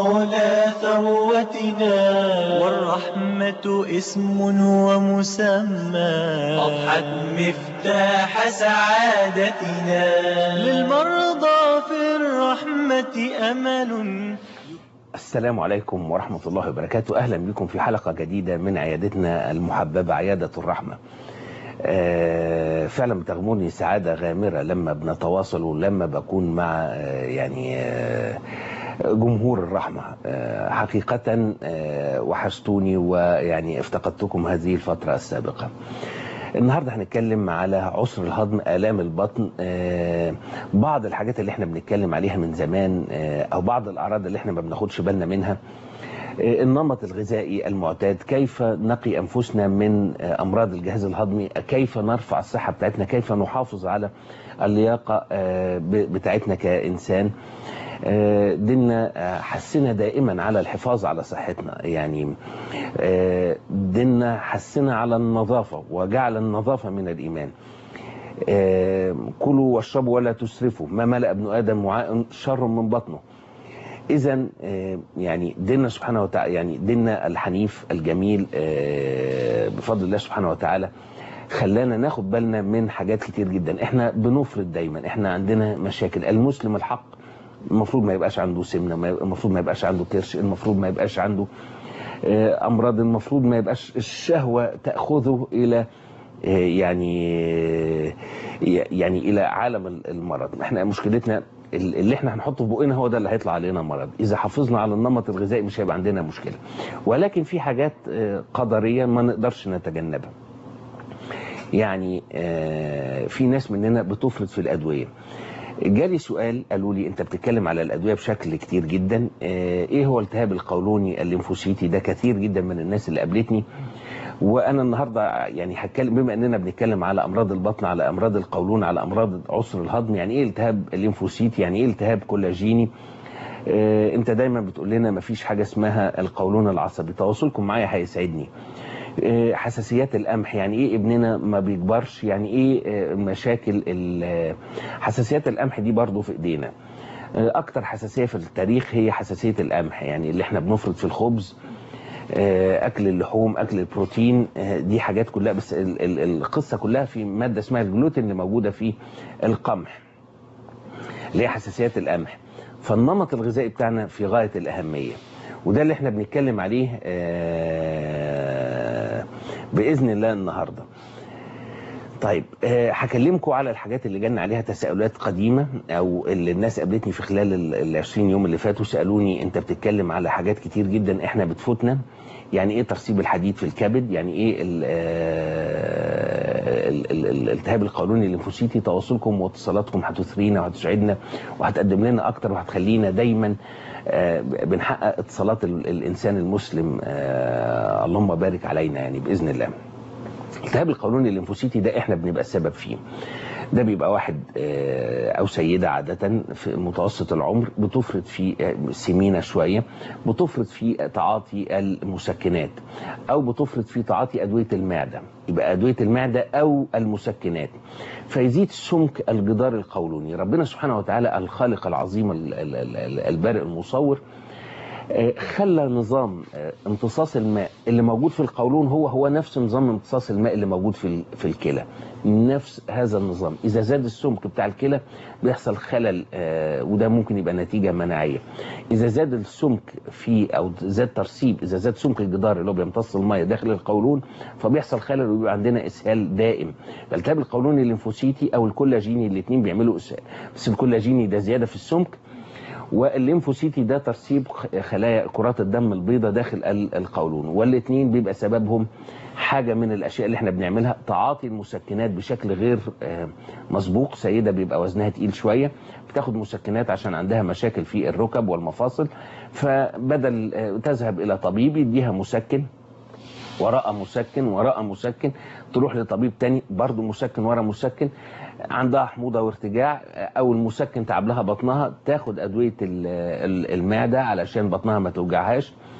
العلا ثروتنا والرحمة اسم ومسمى أضحت مفتاح سعادتنا للمرضى في الرحمة أمل السلام عليكم ورحمة الله وبركاته أهلا بكم في حلقة جديدة من عيادتنا المحببة عيادة الرحمة آه، فعلا بتغمرني سعادة غامرة لما بنتواصل ولما بكون مع آه، يعني آه، جمهور الرحمة آه، حقيقة آه، وحشتوني ويعني افتقدتكم هذه الفترة السابقة النهارده هنتكلم على عسر الهضم آلام البطن آه، بعض الحاجات اللي احنا بنتكلم عليها من زمان آه، او بعض الاعراض اللي احنا ما بناخدش بالنا منها آه، النمط الغذائي المعتاد كيف نقي انفسنا من آه، امراض الجهاز الهضمي كيف نرفع الصحه بتاعتنا كيف نحافظ على اللياقه آه، ب- بتاعتنا كانسان آه، ديننا آه، حسنا دائما على الحفاظ على صحتنا يعني آه، ديننا حسنا على النظافه وجعل النظافه من الايمان آه، كلوا واشربوا ولا تسرفوا ما ملأ ابن ادم وعاء شر من بطنه اذا يعني ديننا سبحانه وتعالى يعني ديننا الحنيف الجميل آه، بفضل الله سبحانه وتعالى خلانا ناخد بالنا من حاجات كتير جدا احنا بنفرض دايما احنا عندنا مشاكل المسلم الحق المفروض ما يبقاش عنده سمنه ما- المفروض ما يبقاش عنده كرش المفروض ما يبقاش عنده آه، امراض المفروض ما يبقاش الشهوه تاخذه الى آه، يعني آه، يعني الى عالم المرض احنا مشكلتنا ال- اللي احنا هنحطه في بقنا هو ده اللي هيطلع علينا مرض اذا حافظنا على النمط الغذائي مش هيبقى عندنا مشكله ولكن في حاجات آه، قدريه ما نقدرش نتجنبها يعني آه، في ناس مننا بتفرط في الادويه جالي سؤال قالوا لي انت بتتكلم على الادويه بشكل كتير جدا آه، ايه هو التهاب القولوني الليمفوسيتي ده كتير جدا من الناس اللي قابلتني وانا النهارده يعني هتكلم بما اننا بنتكلم على امراض البطن على امراض القولون على امراض عسر الهضم يعني ايه التهاب الليمفوسيتي يعني ايه التهاب كولاجيني آه، انت دايما بتقول لنا مفيش حاجه اسمها القولون العصبي تواصلكم معايا هيسعدني آه، حساسيات القمح يعني ايه ابننا ما بيكبرش يعني ايه آه، مشاكل ال- آه، حساسيات القمح دي برضو في ايدينا آه، اكتر حساسيه في التاريخ هي حساسيه القمح يعني اللي احنا بنفرط في الخبز آه، اكل اللحوم اكل البروتين آه، دي حاجات كلها بس ال- ال- القصه كلها في ماده اسمها الجلوتين اللي موجوده في القمح اللي هي حساسيات القمح فالنمط الغذائي بتاعنا في غايه الاهميه وده اللي احنا بنتكلم عليه آه، باذن الله النهارده طيب آه، هكلمكم على الحاجات اللي جالنا عليها تساؤلات قديمه او اللي الناس قابلتني في خلال ال- ال 20 يوم اللي فاتوا سالوني انت بتتكلم على حاجات كتير جدا احنا بتفوتنا يعني ايه ترسيب الحديد في الكبد يعني ايه ال- آه، ال- ال- ال- الالتهاب القولوني الليمفوسيتي تواصلكم واتصالاتكم هتثرينا وهتسعدنا وهتقدم لنا اكتر وهتخلينا دايما آه، بنحقق اتصالات ال- الانسان المسلم آه، اللهم بارك علينا يعني باذن الله التهاب القولوني الليمفوسيتي ده احنا بنبقى السبب فيه ده بيبقى واحد آه، او سيده عاده في متوسط العمر بتفرط في آه، سمينه شويه بتفرط في تعاطي المسكنات او بتفرط في تعاطي ادويه المعده يبقى ادويه المعده او المسكنات فيزيد سمك الجدار القولوني ربنا سبحانه وتعالى الخالق العظيم ال- ال- ال- البارئ المصور آه، خلى نظام آه، امتصاص الماء اللي موجود في القولون هو هو نفس نظام امتصاص الماء اللي موجود في ال- في الكلى نفس هذا النظام اذا زاد السمك بتاع الكلى بيحصل خلل آه، وده ممكن يبقى نتيجه مناعيه اذا زاد السمك في او زاد ترسيب اذا زاد سمك الجدار اللي هو بيمتص الماء داخل القولون فبيحصل خلل ويبقى عندنا اسهال دائم التهاب القولوني الليمفوسيتي او الكولاجيني الاثنين بيعملوا اسهال بس الكولاجيني ده زياده في السمك والليمفوسيتي ده ترسيب خلايا كرات الدم البيضاء داخل ال- القولون والاثنين بيبقى سببهم حاجه من الاشياء اللي احنا بنعملها تعاطي المسكنات بشكل غير آه، مسبوق سيده بيبقى وزنها تقيل شويه بتاخد مسكنات عشان عندها مشاكل في الركب والمفاصل فبدل آه، تذهب الى طبيب يديها مسكن وراء مسكن وراء مسكن تروح لطبيب تاني برضه مسكن ورا مسكن عندها حموضه وارتجاع او المسكن تعب لها بطنها تاخد ادويه ال- ال- المعده علشان بطنها ما توجعهاش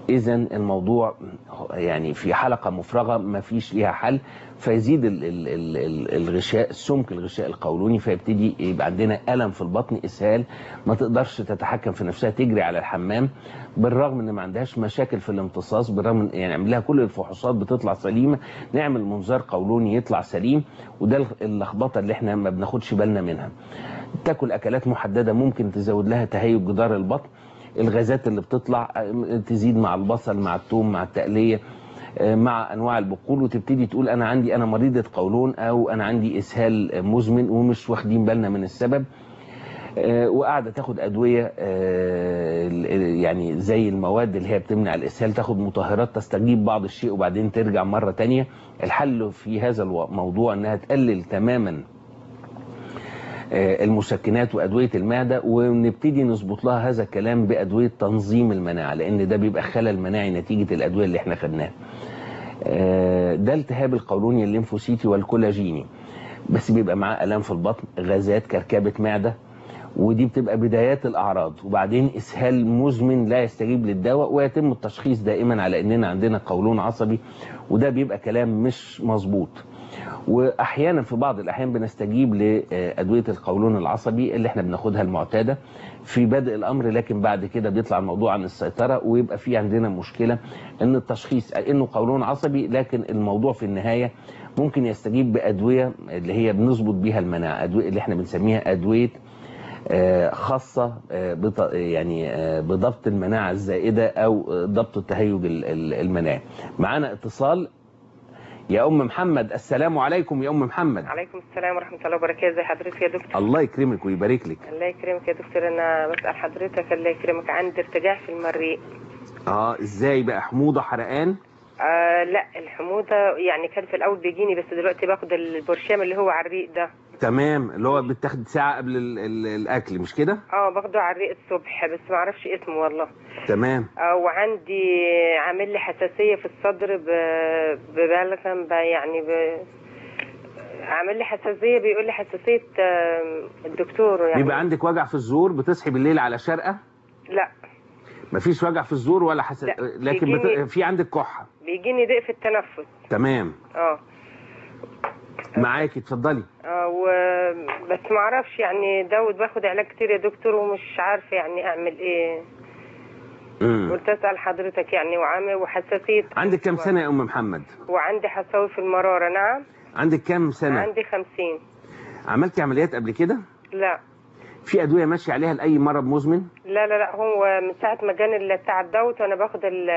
اذا الموضوع يعني في حلقه مفرغه ما فيش ليها حل فيزيد ال ال ال ال الغشاء السمك الغشاء القولوني فيبتدي يبقى عندنا الم في البطن اسهال ما تقدرش تتحكم في نفسها تجري على الحمام بالرغم ان ما عندهاش مشاكل في الامتصاص بالرغم من يعني نعمل لها كل الفحوصات بتطلع سليمه نعمل منظار قولوني يطلع سليم وده اللخبطه اللي احنا ما بناخدش بالنا منها تاكل اكلات محدده ممكن تزود لها تهيج جدار البطن الغازات اللي بتطلع تزيد مع البصل مع الثوم مع التقليه مع انواع البقول وتبتدي تقول انا عندي انا مريضه قولون او انا عندي اسهال مزمن ومش واخدين بالنا من السبب وقاعده تاخد ادويه يعني زي المواد اللي هي بتمنع الاسهال تاخد مطهرات تستجيب بعض الشيء وبعدين ترجع مره تانية الحل في هذا الموضوع انها تقلل تماما المسكنات وادويه المعده ونبتدي نظبط لها هذا الكلام بادويه تنظيم المناعه لان ده بيبقى خلل مناعي نتيجه الادويه اللي احنا خدناها. ده التهاب القولوني الليمفوسيتي والكولاجيني بس بيبقى معاه الام في البطن غازات كركبه معده ودي بتبقى بدايات الاعراض وبعدين اسهال مزمن لا يستجيب للدواء ويتم التشخيص دائما على اننا عندنا قولون عصبي وده بيبقى كلام مش مظبوط. واحيانا في بعض الاحيان بنستجيب لادويه القولون العصبي اللي احنا بناخدها المعتاده في بدء الامر لكن بعد كده بيطلع الموضوع عن السيطره ويبقى في عندنا مشكله ان التشخيص انه قولون عصبي لكن الموضوع في النهايه ممكن يستجيب بادويه اللي هي بنظبط بيها المناعه ادويه اللي احنا بنسميها ادويه خاصة يعني بضبط المناعة الزائدة أو ضبط التهيج المناعي معانا اتصال يا ام محمد السلام عليكم يا ام محمد عليكم السلام ورحمه الله وبركاته ازي حضرتك يا دكتور الله يكرمك ويبارك لك الله يكرمك يا دكتور انا بسال حضرتك الله يكرمك عندي ارتجاع في المريء اه ازاي بقى حموضه حرقان آه لا الحموضه يعني كان في الاول بيجيني بس دلوقتي باخد البرشام اللي هو على الريق ده تمام اللي هو بتاخد ساعه قبل ال ال الاكل مش كده اه باخده على الريق الصبح بس ما اعرفش اسمه والله تمام آه وعندي عامل لي حساسيه في الصدر ببلغم يعني ب... عامل لي حساسيه بيقول لي حساسيه الدكتور يعني بيبقى عندك وجع في الزور بتصحي بالليل على شرقه لا مفيش وجع في الزور ولا حس... لا. لكن بيجيني... بت... في عندك كحه بيجيني ضيق في التنفس تمام اه معاكي اتفضلي اه و... بس ما اعرفش يعني داود باخد علاج كتير يا دكتور ومش عارفه يعني اعمل ايه امم قلت اسال حضرتك يعني وعامل وحساسيه عندك كام سنه يا ام محمد وعندي حصاوي في المراره نعم عندك كام سنه عندي خمسين عملتي عمليات قبل كده لا في ادويه ماشيه عليها لاي مرض مزمن لا لا لا هو من ساعه ما جاني بتاع الدوت وانا باخد ال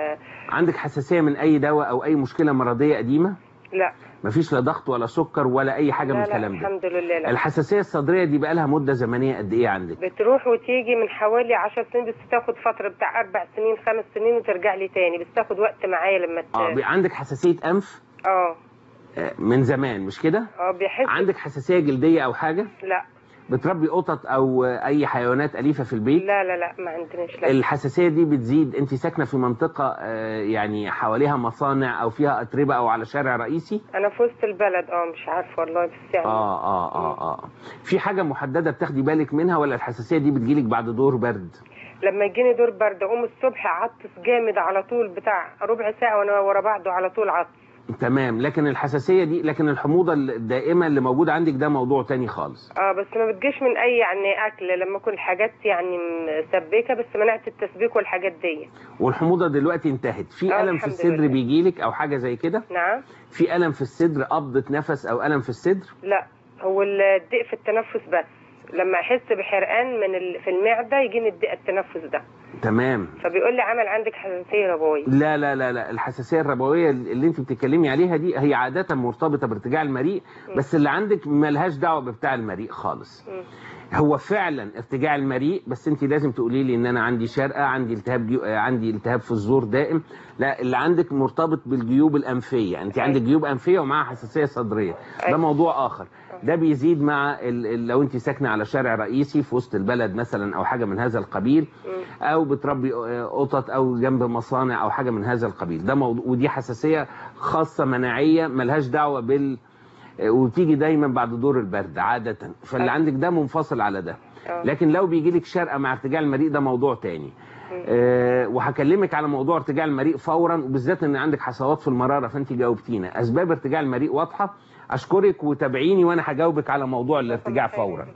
عندك حساسيه من اي دواء او اي مشكله مرضيه قديمه لا مفيش لا ضغط ولا سكر ولا اي حاجه لا من لا الكلام ده الحمد لله لا الحساسيه الصدريه دي بقى لها مده زمنيه قد ايه عندك بتروح وتيجي من حوالي 10 سنين بس تاخد فتره بتاع اربع سنين خمس سنين وترجع لي تاني بس تاخد وقت معايا لما ت... اه بي- عندك حساسيه انف اه آه، من زمان مش كده اه بيحس عندك حساسيه جلديه او حاجه لا بتربي قطط او آه، اي حيوانات اليفه في البيت لا لا لا ما عندناش لا الحساسيه دي بتزيد انت ساكنه في منطقه آه، يعني حواليها مصانع او فيها اتربه او على شارع رئيسي انا في وسط البلد اه مش عارفه والله بس يعني اه اه اه اه في حاجه محدده بتاخدي بالك منها ولا الحساسيه دي بتجيلك بعد دور برد لما يجيني دور برد اقوم الصبح اعطس جامد على طول بتاع ربع ساعه وانا ورا بعضه على طول عطس تمام لكن الحساسيه دي لكن الحموضه الدائمه اللي موجوده عندك ده موضوع تاني خالص اه بس ما بتجيش من اي يعني اكل لما اكل حاجات يعني مسبكه بس منعت التسبيك والحاجات دي والحموضه دلوقتي انتهت في آه، الم في الحمد الصدر لله. بيجيلك او حاجه زي كده نعم في الم في الصدر قبضه نفس او الم في الصدر لا هو الضيق في التنفس بس لما احس بحرقان من ال... في المعده يجيني الضيق التنفس ده تمام فبيقول لي عمل عندك حساسيه ربويه لا لا لا لا الحساسيه الربويه اللي انت بتتكلمي عليها دي هي عاده مرتبطه بارتجاع المريء بس اللي عندك ملهاش دعوه ببتاع المريء خالص مم. هو فعلا ارتجاع المريء بس انت لازم تقولي لي ان انا عندي شرقه عندي التهاب جيو... آه، عندي التهاب في الزور دائم لا اللي عندك مرتبط بالجيوب الانفيه انت أيوة. عندك جيوب انفيه ومعاها حساسيه صدريه ده أيوة. موضوع اخر ده بيزيد مع ال... ال- لو انت ساكنه على شارع رئيسي في وسط البلد مثلا او حاجه من هذا القبيل مم. او بتربي آه، قطط او جنب مصانع او حاجه من هذا القبيل ده موضوع ودي حساسيه خاصه مناعيه ملهاش دعوه بال آه، وتيجي دايما بعد دور البرد عاده فاللي أيوة. عندك ده منفصل على ده آه. لكن لو بيجي لك شرقه مع ارتجاع المريء ده موضوع تاني آه، وهكلمك على موضوع ارتجاع المريء فورا وبالذات ان عندك حصوات في المراره فانت جاوبتينا اسباب ارتجاع المريء واضحه اشكرك وتابعيني وانا هجاوبك على موضوع الارتجاع فورا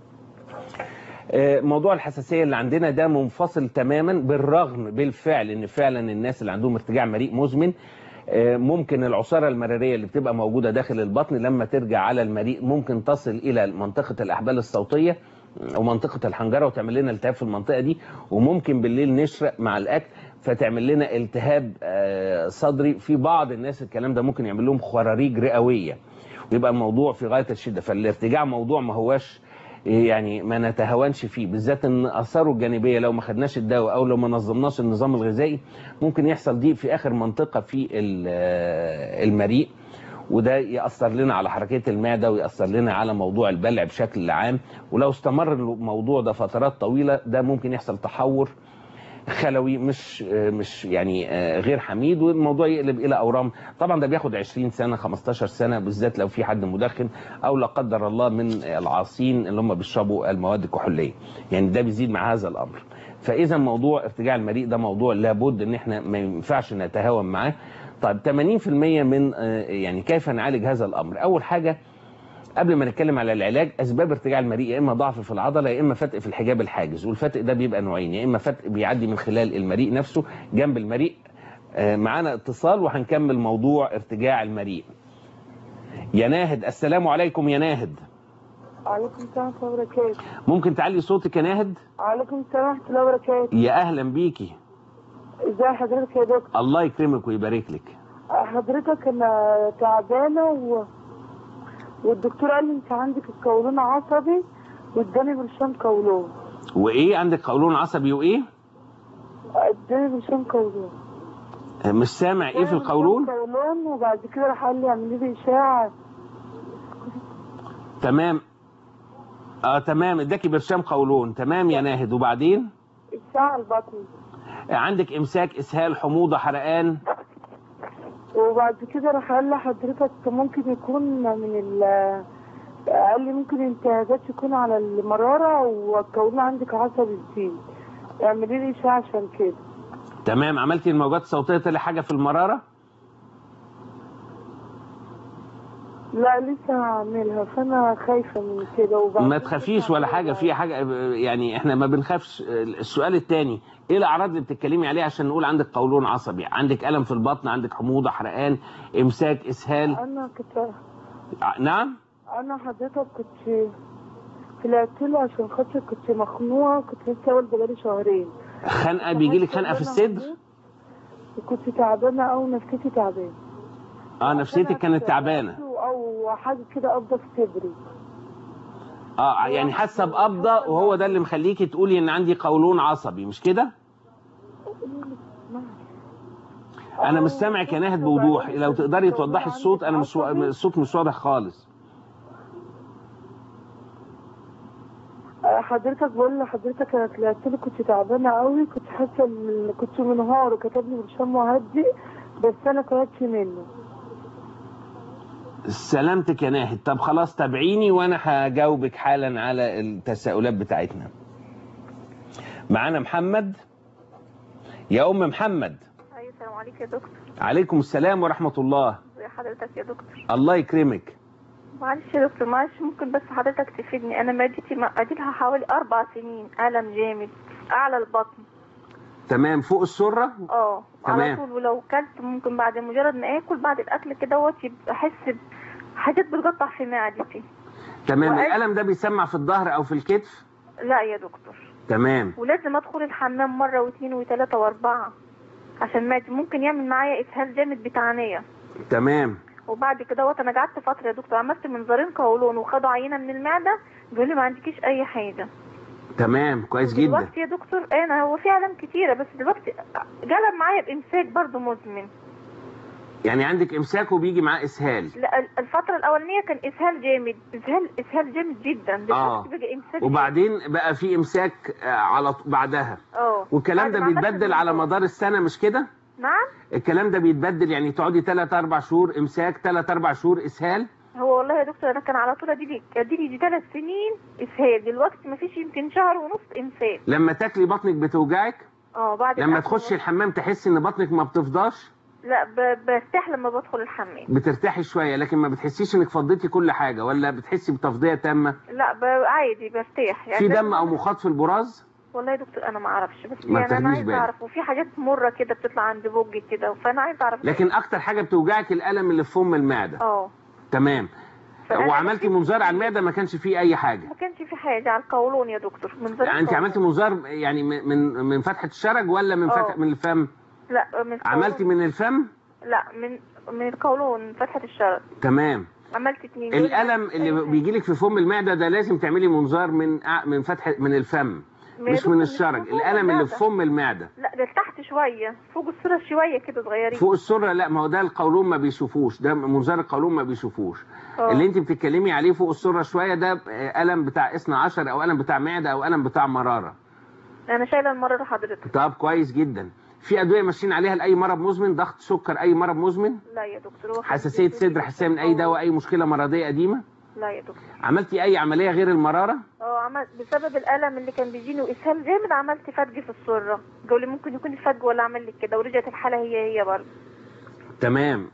آه، موضوع الحساسيه اللي عندنا ده منفصل تماما بالرغم بالفعل ان فعلا الناس اللي عندهم ارتجاع مريء مزمن آه، ممكن العصاره المراريه اللي بتبقى موجوده داخل البطن لما ترجع على المريء ممكن تصل الى منطقه الاحبال الصوتيه او منطقه الحنجره وتعمل لنا التهاب في المنطقه دي وممكن بالليل نشرق مع الاكل فتعمل لنا التهاب آه، صدري في بعض الناس الكلام ده ممكن يعمل لهم خراريج رئويه ويبقى الموضوع في غايه الشده فالارتجاع موضوع ما هواش يعني ما نتهاونش فيه بالذات ان اثاره الجانبيه لو ما خدناش الدواء او لو ما نظمناش النظام الغذائي ممكن يحصل ضيق في اخر منطقه في ال- المريء وده ياثر لنا على حركيه المعده وياثر لنا على موضوع البلع بشكل عام ولو استمر الموضوع ده فترات طويله ده ممكن يحصل تحور خلوي مش مش يعني غير حميد والموضوع يقلب الى اورام طبعا ده بياخد 20 سنه 15 سنه بالذات لو في حد مدخن او لا قدر الله من العاصين اللي هم بيشربوا المواد الكحوليه يعني ده بيزيد مع هذا الامر فاذا موضوع ارتجاع المريء ده موضوع لابد ان احنا ما ينفعش نتهاون معاه طيب 80% من آه، يعني كيف نعالج هذا الامر اول حاجه قبل ما نتكلم على العلاج اسباب ارتجاع المريء يا اما ضعف في العضله يا اما فتق في الحجاب الحاجز والفتق ده بيبقى نوعين يا اما فتق بيعدي من خلال المريء نفسه جنب المريء آه، معانا اتصال وهنكمل موضوع ارتجاع المريء يا ناهد السلام عليكم يا ناهد وعليكم السلام ورحمة الله وبركاته ممكن تعلي صوتك يا ناهد وعليكم السلام ورحمة الله وبركاته يا اهلا بيكي ازي حضرتك يا دكتور الله يكرمك ويبارك لك حضرتك انا تعبانة و... والدكتور قال لي انت عندك القولون عصبي واداني برشام قولون وايه عندك قولون عصبي وايه اداني برشام قولون آه، مش سامع ايه في القولون برشام قولون وبعد كده راح قال لي اعملي لي اشاعة تمام اه تمام اداكي برشام قولون تمام يا ناهد وبعدين اشاعة البطن عندك امساك اسهال حموضه حرقان وبعد كده راح قال لي حضرتك ممكن يكون من ال قال لي ممكن انتهاكات تكون على المرارة والقولون عندك عصبي جديد اعملي لي اشاعة عشان كده تمام عملتي الموجات الصوتيه طلع حاجه في المراره لا لسه هعملها فانا خايفة من كده وبعد ما كده تخافيش ولا حاجه في حاجه يعني احنا ما بنخافش السؤال الثاني ايه الاعراض اللي بتتكلمي عليها عشان نقول عندك قولون عصبي عندك الم في البطن عندك حموضه حرقان امساك اسهال انا كنت ع- نعم انا حضرتك كنت طلعت له عشان خاطر كنت مخنوقة كنت لسه والدة بقالي شهرين خنقه بيجي لك خنقه في الصدر وكنت تعبانة او نفسيتي تعبانة اه نفسيتك كانت تعبانه او حاجة كده قبضة في صدري اه يعني حاسه بقبضه وهو ده اللي مخليكي تقولي ان عندي قولون عصبي مش كده انا مش سامعك يا ناهد بوضوح لو تقدري توضحي الصوت انا مش وا- الصوت مش واضح خالص آه، حضرتك بقول لحضرتك انا طلعت له كنت تعبانه قوي كنت حاسه ان كنت منهار وكتب لي برشام مهدي بس انا طلعت منه سلامتك يا ناهد طب خلاص تابعيني وانا هجاوبك حالا على التساؤلات بتاعتنا معانا محمد يا ام محمد ايوه السلام عليكم يا دكتور عليكم السلام ورحمه الله ازي حضرتك يا دكتور الله يكرمك معلش يا دكتور معلش ممكن بس حضرتك تفيدني انا معدتي معدتي لها حوالي اربع سنين الم جامد اعلى البطن تمام فوق السره اه تمام. على طول ولو كلت ممكن بعد مجرد ما اكل بعد الاكل كده دوت يبقى احس بحاجات بتقطع في معدتي تمام وأي- الالم ده بيسمع في الظهر او في الكتف لا يا دكتور تمام ولازم ادخل الحمام مره واثنين وثلاثه واربعه عشان معدتي ممكن يعمل معايا اسهال جامد بتعانيه تمام وبعد كده وقت انا قعدت فتره يا دكتور عملت منظارين قولون وخدوا عينه من المعده بيقول لي ما عندكيش اي حاجه تمام كويس جدا دلوقتي يا دكتور انا هو في علام كتيره بس دلوقتي جلب معايا بامساك برضو مزمن يعني عندك امساك وبيجي معاه اسهال لا ال- الفتره الاولانيه كان اسهال جامد اسهال اسهال جامد جدا آه. دلوقتي بقى امساك وبعدين بقى في امساك آه، على ط- بعدها اه والكلام بعد ده ما عملت بيتبدل على المنظار. مدار السنه مش كده نعم الكلام ده بيتبدل يعني تقعدي 3 4 شهور امساك 3 4 شهور اسهال هو والله يا دكتور انا كان على طول اديلي اديلي دي ثلاث سنين اسهال دلوقتي ما فيش يمكن شهر ونص امساك لما تاكلي بطنك بتوجعك اه بعد لما الأكل تخشي الحمام تحسي ان بطنك ما بتفضاش لا ب... برتاح لما بدخل الحمام بترتاحي شويه لكن ما بتحسيش انك فضيتي كل حاجه ولا بتحسي بتفضيه تامه لا ب... عادي برتاح في لازم- دم او مخاط في البراز والله يا دكتور انا ما اعرفش بس ما يعني انا تاخديش عايزه بالك. اعرف وفي حاجات مره كده بتطلع عند بوجي كده فانا عايزه اعرف لكن اكتر حاجه بتوجعك الالم اللي في فم المعده اه تمام فأنا وعملتي بحس- منظار على المعده ما كانش فيه اي حاجه ما كانش في حاجه على القولون يا دكتور من زمان يعني انت القولون. عملتي منظار يعني من من من فتحه الشرج ولا من فتح اه. من الفم لا من القولون. عملتي من الفم لا من من القولون من فتحه الشرج تمام عملت اتنين الالم اللي أي بيجي لك في فم المعده ده لازم تعملي منظار من أع- من فتح من الفم ما يا مش دكتور من مش الشرج فوق الالم اللي في المعدة. فم المعده لا ده تحت شويه فوق الصوره شويه كده صغيرين فوق السره لا ما هو ده القولون ما بيشوفوش ده منظار القولون ما بيشوفوش اه. اللي انت بتتكلمي عليه فوق السره شويه ده آه، الم بتاع اثنى عشر او الم بتاع معده او الم بتاع مراره انا شايله المرة حضرتك طب كويس جدا في ادويه ماشيين عليها لاي مرض مزمن ضغط سكر اي مرض مزمن لا يا دكتور هو حساسيه صدر حساسيه من اي دواء اي مشكله مرضيه قديمه لا يا دكتور عملتي اي عمليه غير المراره اه عملت بسبب الالم اللي كان بيجيني واسهال جامد عملت فج في السره قالوا لي ممكن يكون الفج ولا عمل لك كده ورجعت الحاله هي هي برضه تمام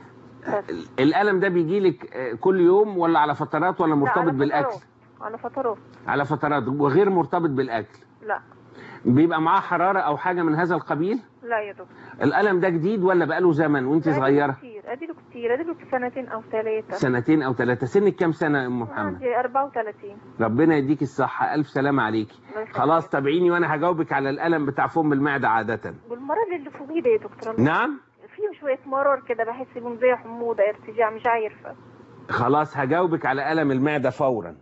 بس. الالم ده بيجي لك كل يوم ولا على فترات ولا لا، مرتبط على بالاكل فترات. على فترات على فترات وغير مرتبط بالاكل لا بيبقى معاه حراره او حاجه من هذا القبيل لا يا دكتور الالم ده جديد ولا بقاله زمن وانت أديله صغيره كتير اديله كتير اديله سنتين او ثلاثه سنتين او ثلاثه سنك كام سنه يا ام محمد عندي 34 ربنا يديك الصحه الف سلامه عليكي الله يخليك. خلاص تابعيني وانا هجاوبك على الالم بتاع فم المعده عاده والمرض اللي فوقيه ده يا دكتور نعم فيه شويه مرار كده بحس بهم زي حموضه ارتجاع مش عارفه خلاص هجاوبك على الم المعده فورا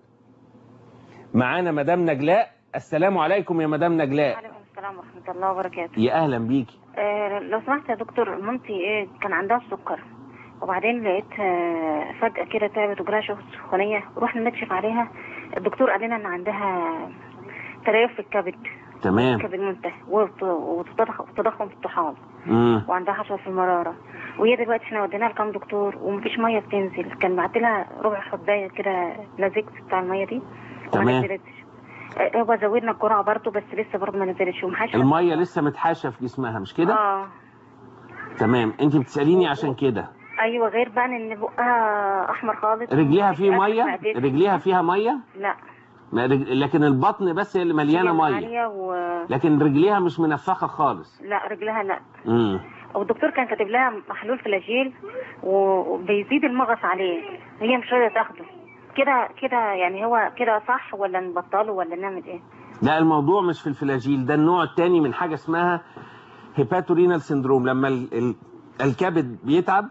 معانا مدام نجلاء السلام عليكم يا مدام نجلاء وعليكم السلام ورحمة الله وبركاته يا اهلا بيكي آه لو سمحت يا دكتور مامتي ايه كان عندها السكر وبعدين لقيتها فجأة كده تعبت وجالها شوية سخونية رحنا نكشف عليها الدكتور قال لنا ان عندها تليف في الكبد تمام كبد منتهي وت- وتضخم وتضخم في الطحال امم وعندها حشوة في المرارة وهي دلوقتي احنا وديناها لكام دكتور ومفيش مية بتنزل كان بعت لها ربع حباية كده لازكس بتاع المية دي وما تمام. نزلتش آه، هو زودنا الجرعة برضه بس لسه برضه ما نزلتش ومحاشة الميه لسه متحاشه في جسمها مش كده اه تمام انت بتساليني عشان كده ايوه غير بقى ان بقها احمر خالص رجليها ومفيش فيه أكل ميه معدتها. رجليها فيها ميه لا ما رج... لكن البطن بس هي اللي مليانه هي ميه عالية و... لكن رجليها مش منفخه خالص لا رجلها لا امم والدكتور كان كاتب لها محلول فلاجيل وبيزيد المغص عليه هي مش راضيه تاخده كده كده يعني هو كده صح ولا نبطله ولا نعمل ايه لا الموضوع مش في الفلاجيل ده النوع الثاني من حاجه اسمها هيباتورينال سيندروم لما ال... ال... الكبد بيتعب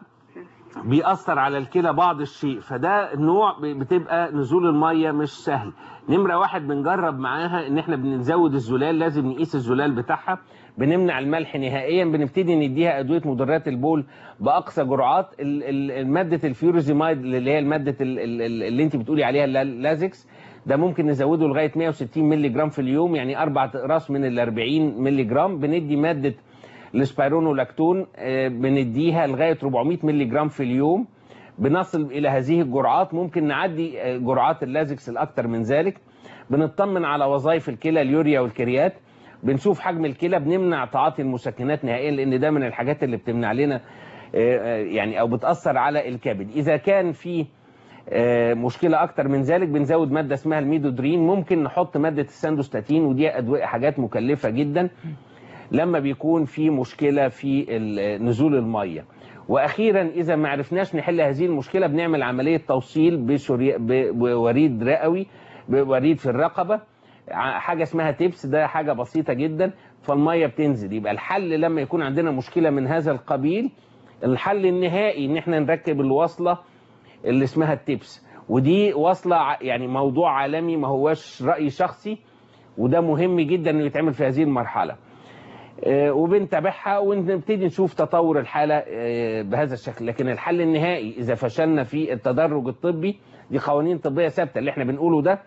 بيأثر على الكلى بعض الشيء فده النوع ب- بتبقى نزول المية مش سهل نمرة واحد بنجرب معاها ان احنا بنزود الزلال لازم نقيس الزلال بتاعها بنمنع الملح نهائيا بنبتدي نديها ادويه مضرات البول باقصى جرعات ال- ال- ماده الفيوروزيمايد اللي هي الماده ال- ال- ال- اللي انت بتقولي عليها اللا- اللازكس ده ممكن نزوده لغايه 160 مللي جرام في اليوم يعني اربع اقراص من ال 40 مللي جرام بندي ماده السبيرونولاكتون آه، بنديها لغايه 400 مللي جرام في اليوم بنصل الى هذه الجرعات ممكن نعدي آه، جرعات اللازكس الاكثر من ذلك بنطمن على وظائف الكلى اليوريا والكريات بنشوف حجم الكلى بنمنع تعاطي المسكنات نهائيا لان ده من الحاجات اللي بتمنع لنا آه، آه، يعني او بتاثر على الكبد اذا كان في آه، مشكله اكتر من ذلك بنزود ماده اسمها الميدودرين ممكن نحط ماده الساندوستاتين ودي ادويه حاجات مكلفه جدا لما بيكون في مشكله في ال- نزول الميه واخيرا اذا ما عرفناش نحل هذه المشكله بنعمل عمليه توصيل بشري... ب- بوريد رئوي بوريد في الرقبه ع- حاجه اسمها تيبس ده حاجه بسيطه جدا فالميه بتنزل يبقى الحل لما يكون عندنا مشكله من هذا القبيل الحل النهائي ان احنا نركب الوصله اللي اسمها التيبس ودي وصله ع- يعني موضوع عالمي ما هواش راي شخصي وده مهم جدا انه يتعمل في هذه المرحله آه، وبنتابعها ونبتدي نشوف تطور الحاله آه، بهذا الشكل لكن الحل النهائي اذا فشلنا في التدرج الطبي دي قوانين طبيه ثابته اللي احنا بنقوله ده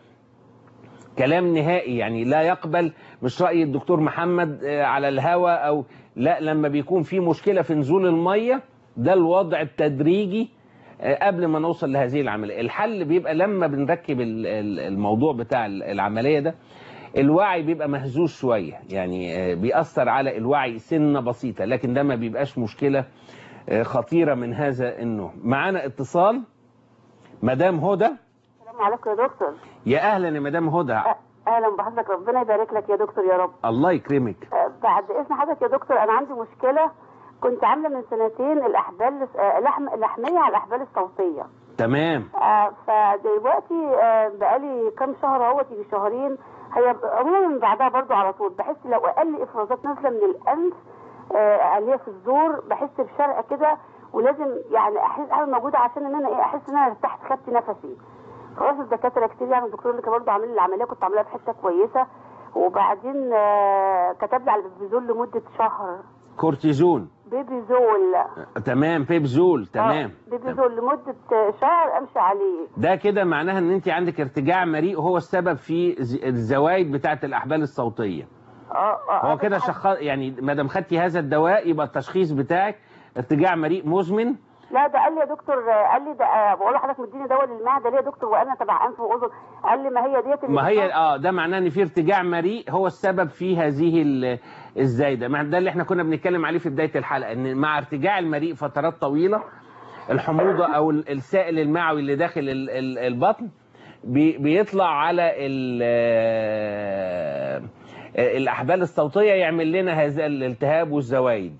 كلام نهائي يعني لا يقبل مش راي الدكتور محمد آه، على الهوى او لا لما بيكون في مشكله في نزول الميه ده الوضع التدريجي آه، قبل ما نوصل لهذه العمليه الحل بيبقى لما بنركب ال- ال- الموضوع بتاع ال- العمليه ده الوعي بيبقى مهزوز شويه يعني آه، بيأثر على الوعي سنه بسيطه لكن ده ما بيبقاش مشكله آه، خطيره من هذا النوع معانا اتصال مدام هدى السلام عليكم يا دكتور يا اهلا يا مدام هدى أ- اهلا بحضرتك ربنا يبارك لك يا دكتور يا رب الله يكرمك أ، بعد اذن حضرتك يا دكتور انا عندي مشكله كنت عامله من سنتين الاحبال أ، لحم لحميه على الاحبال الصوتيه تمام أ، فدلوقتي أ، بقالي كام شهر اهوت يجي شهرين هي ب- عموما من بعدها برضو على طول بحس لو اقل افرازات نازله من الانف أ، اللي هي في الزور بحس بشرقه كده ولازم يعني احس انا موجوده عشان ان انا ايه احس ان انا ارتحت خدت نفسي خلاص الدكاتره كتير يعني الدكتور اللي كان برضه عامل لي العمليه كنت عاملاها في حته كويسه وبعدين آه، كتب لي على البيبيزول لمده شهر كورتيزون بيبيزول تمام بيبزول تمام آه، بيبيزول لمده آه، شهر امشي عليه ده كده معناها ان انت عندك ارتجاع مريء هو السبب في ز- الزوايد بتاعه الاحبال الصوتيه اه اه هو كده شخص يعني ما دام خدتي هذا الدواء يبقى التشخيص بتاعك ارتجاع مريء مزمن لا ده قال لي يا دكتور آه، قال لي ده آه، بقول لحضرتك مديني دواء للمعده ليه يا دكتور وانا تبع انف واذن قال لي ما هي ديت اللي ما هي بتحصل. اه ده معناه ان في ارتجاع مريء هو السبب في هذه ال- الزايده مع ده اللي احنا كنا بنتكلم عليه في بدايه الحلقه ان مع ارتجاع المريء فترات طويله الحموضه او ال- السائل المعوي اللي داخل ال- ال- البطن بي- بيطلع على ال- آه، الاحبال الصوتيه يعمل لنا هذا الالتهاب والزوايد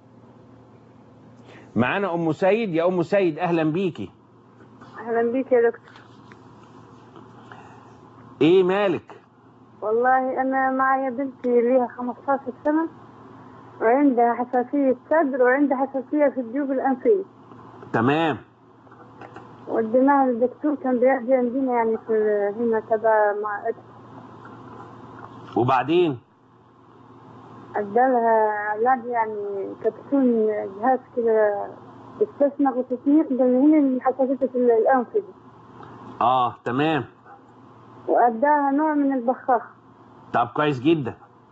معانا ام سيد يا ام سيد اهلا بيكي اهلا بيك يا دكتور ايه مالك والله انا معايا بنتي ليها 15 سنه وعندها حساسيه صدر وعندها حساسيه في الجيوب الانفيه تمام وديناها للدكتور كان بيحكي عندنا يعني في هنا تبع مع وبعدين ادالها علاج يعني كبسون جهاز كده استثمر وتسميق ده اللي هنا حساسيه الانف دي اه تمام واداها نوع من البخاخ طب كويس جدا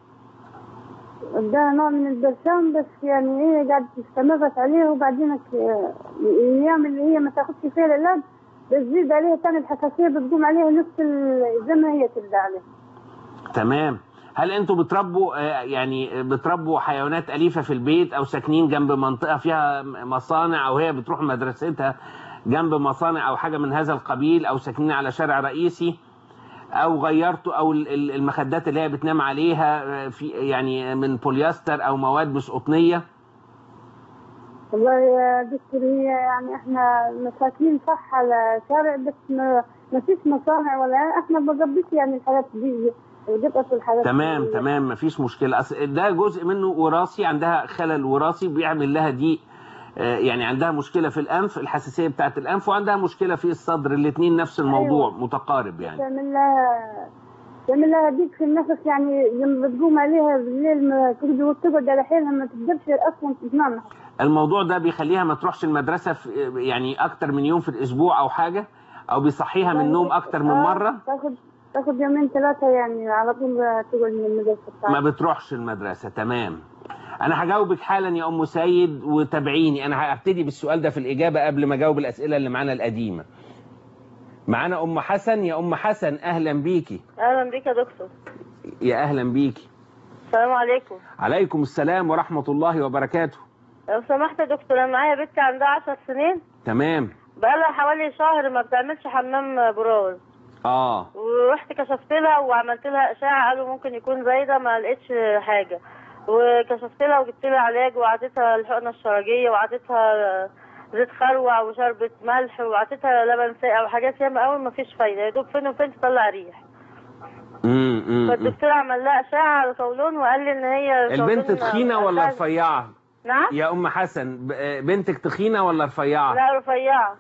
اداها نوع من البرشام بس يعني ايه قاعد استمرت عليه وبعدين الايام اللي هي ما تاخدش فيها العلاج بتزيد عليها تاني الحساسيه بتقوم عليها نفس ال- زي ما هي تبدا عليها تمام هل انتوا بتربوا آه، يعني بتربوا حيوانات أليفة في البيت او ساكنين جنب منطقة فيها مصانع او هي بتروح مدرستها جنب مصانع او حاجة من هذا القبيل او ساكنين على شارع رئيسي او غيرتوا او ال- ال- المخدات اللي هي بتنام عليها آه، في يعني من بوليستر او مواد مش قطنية والله يا دكتور هي يعني احنا مساكين صح على شارع بس ما ما فيش مصانع ولا احنا بقبضش يعني الحاجات دي القطط والحاجات تمام دي. تمام مفيش مشكلة أصل ده جزء منه وراثي عندها خلل وراثي بيعمل لها دي آه، يعني عندها مشكلة في الأنف الحساسية بتاعت الأنف وعندها مشكلة في الصدر الاتنين نفس الموضوع أيوة. متقارب يعني تعمل لها تعمل لها ضيق في النفس يعني لما بتقوم عليها بالليل ما تقعد وتقعد على حيلها ما تقدرش اصلا تنام الموضوع ده بيخليها ما تروحش المدرسة في يعني أكتر من يوم في الأسبوع أو حاجة أو بيصحيها من النوم أكتر من آه، مرة تاخد تاخد يومين ثلاثة يعني على طول تقعد من المدرسة ما بتاعتها بتروحش المدرسة تمام أنا هجاوبك حالا يا أم سيد وتابعيني أنا هبتدي بالسؤال ده في الإجابة قبل ما أجاوب الأسئلة اللي معانا القديمة معانا أم حسن يا أم حسن أهلا بيكي اهلا بيك يا دكتور يا أهلا بيكي السلام عليكم عليكم السلام ورحمة الله وبركاته لو سمحت يا دكتور انا معايا بنتي عندها 10 سنين تمام بقالها حوالي شهر ما بتعملش حمام براز آه ورحت كشفت لها وعملت لها اشعه قالوا ممكن يكون زايده ما لقيتش حاجه وكشفت لها وجبت لها علاج وعطيتها الحقنه الشرجيه وعطيتها زيت خروع وشربة ملح وعطيتها لبن ساقع وحاجات ياما قوي ما فيش فايده يا دوب فين وفين تطلع ريح امم أمم. فالدكتور عمل لها اشعه على قولون وقال لي ان هي البنت قولون تخينة ولا أساس. رفيعة نعم يا أم حسن ب- بنتك تخينة ولا رفيعة لا رفيعه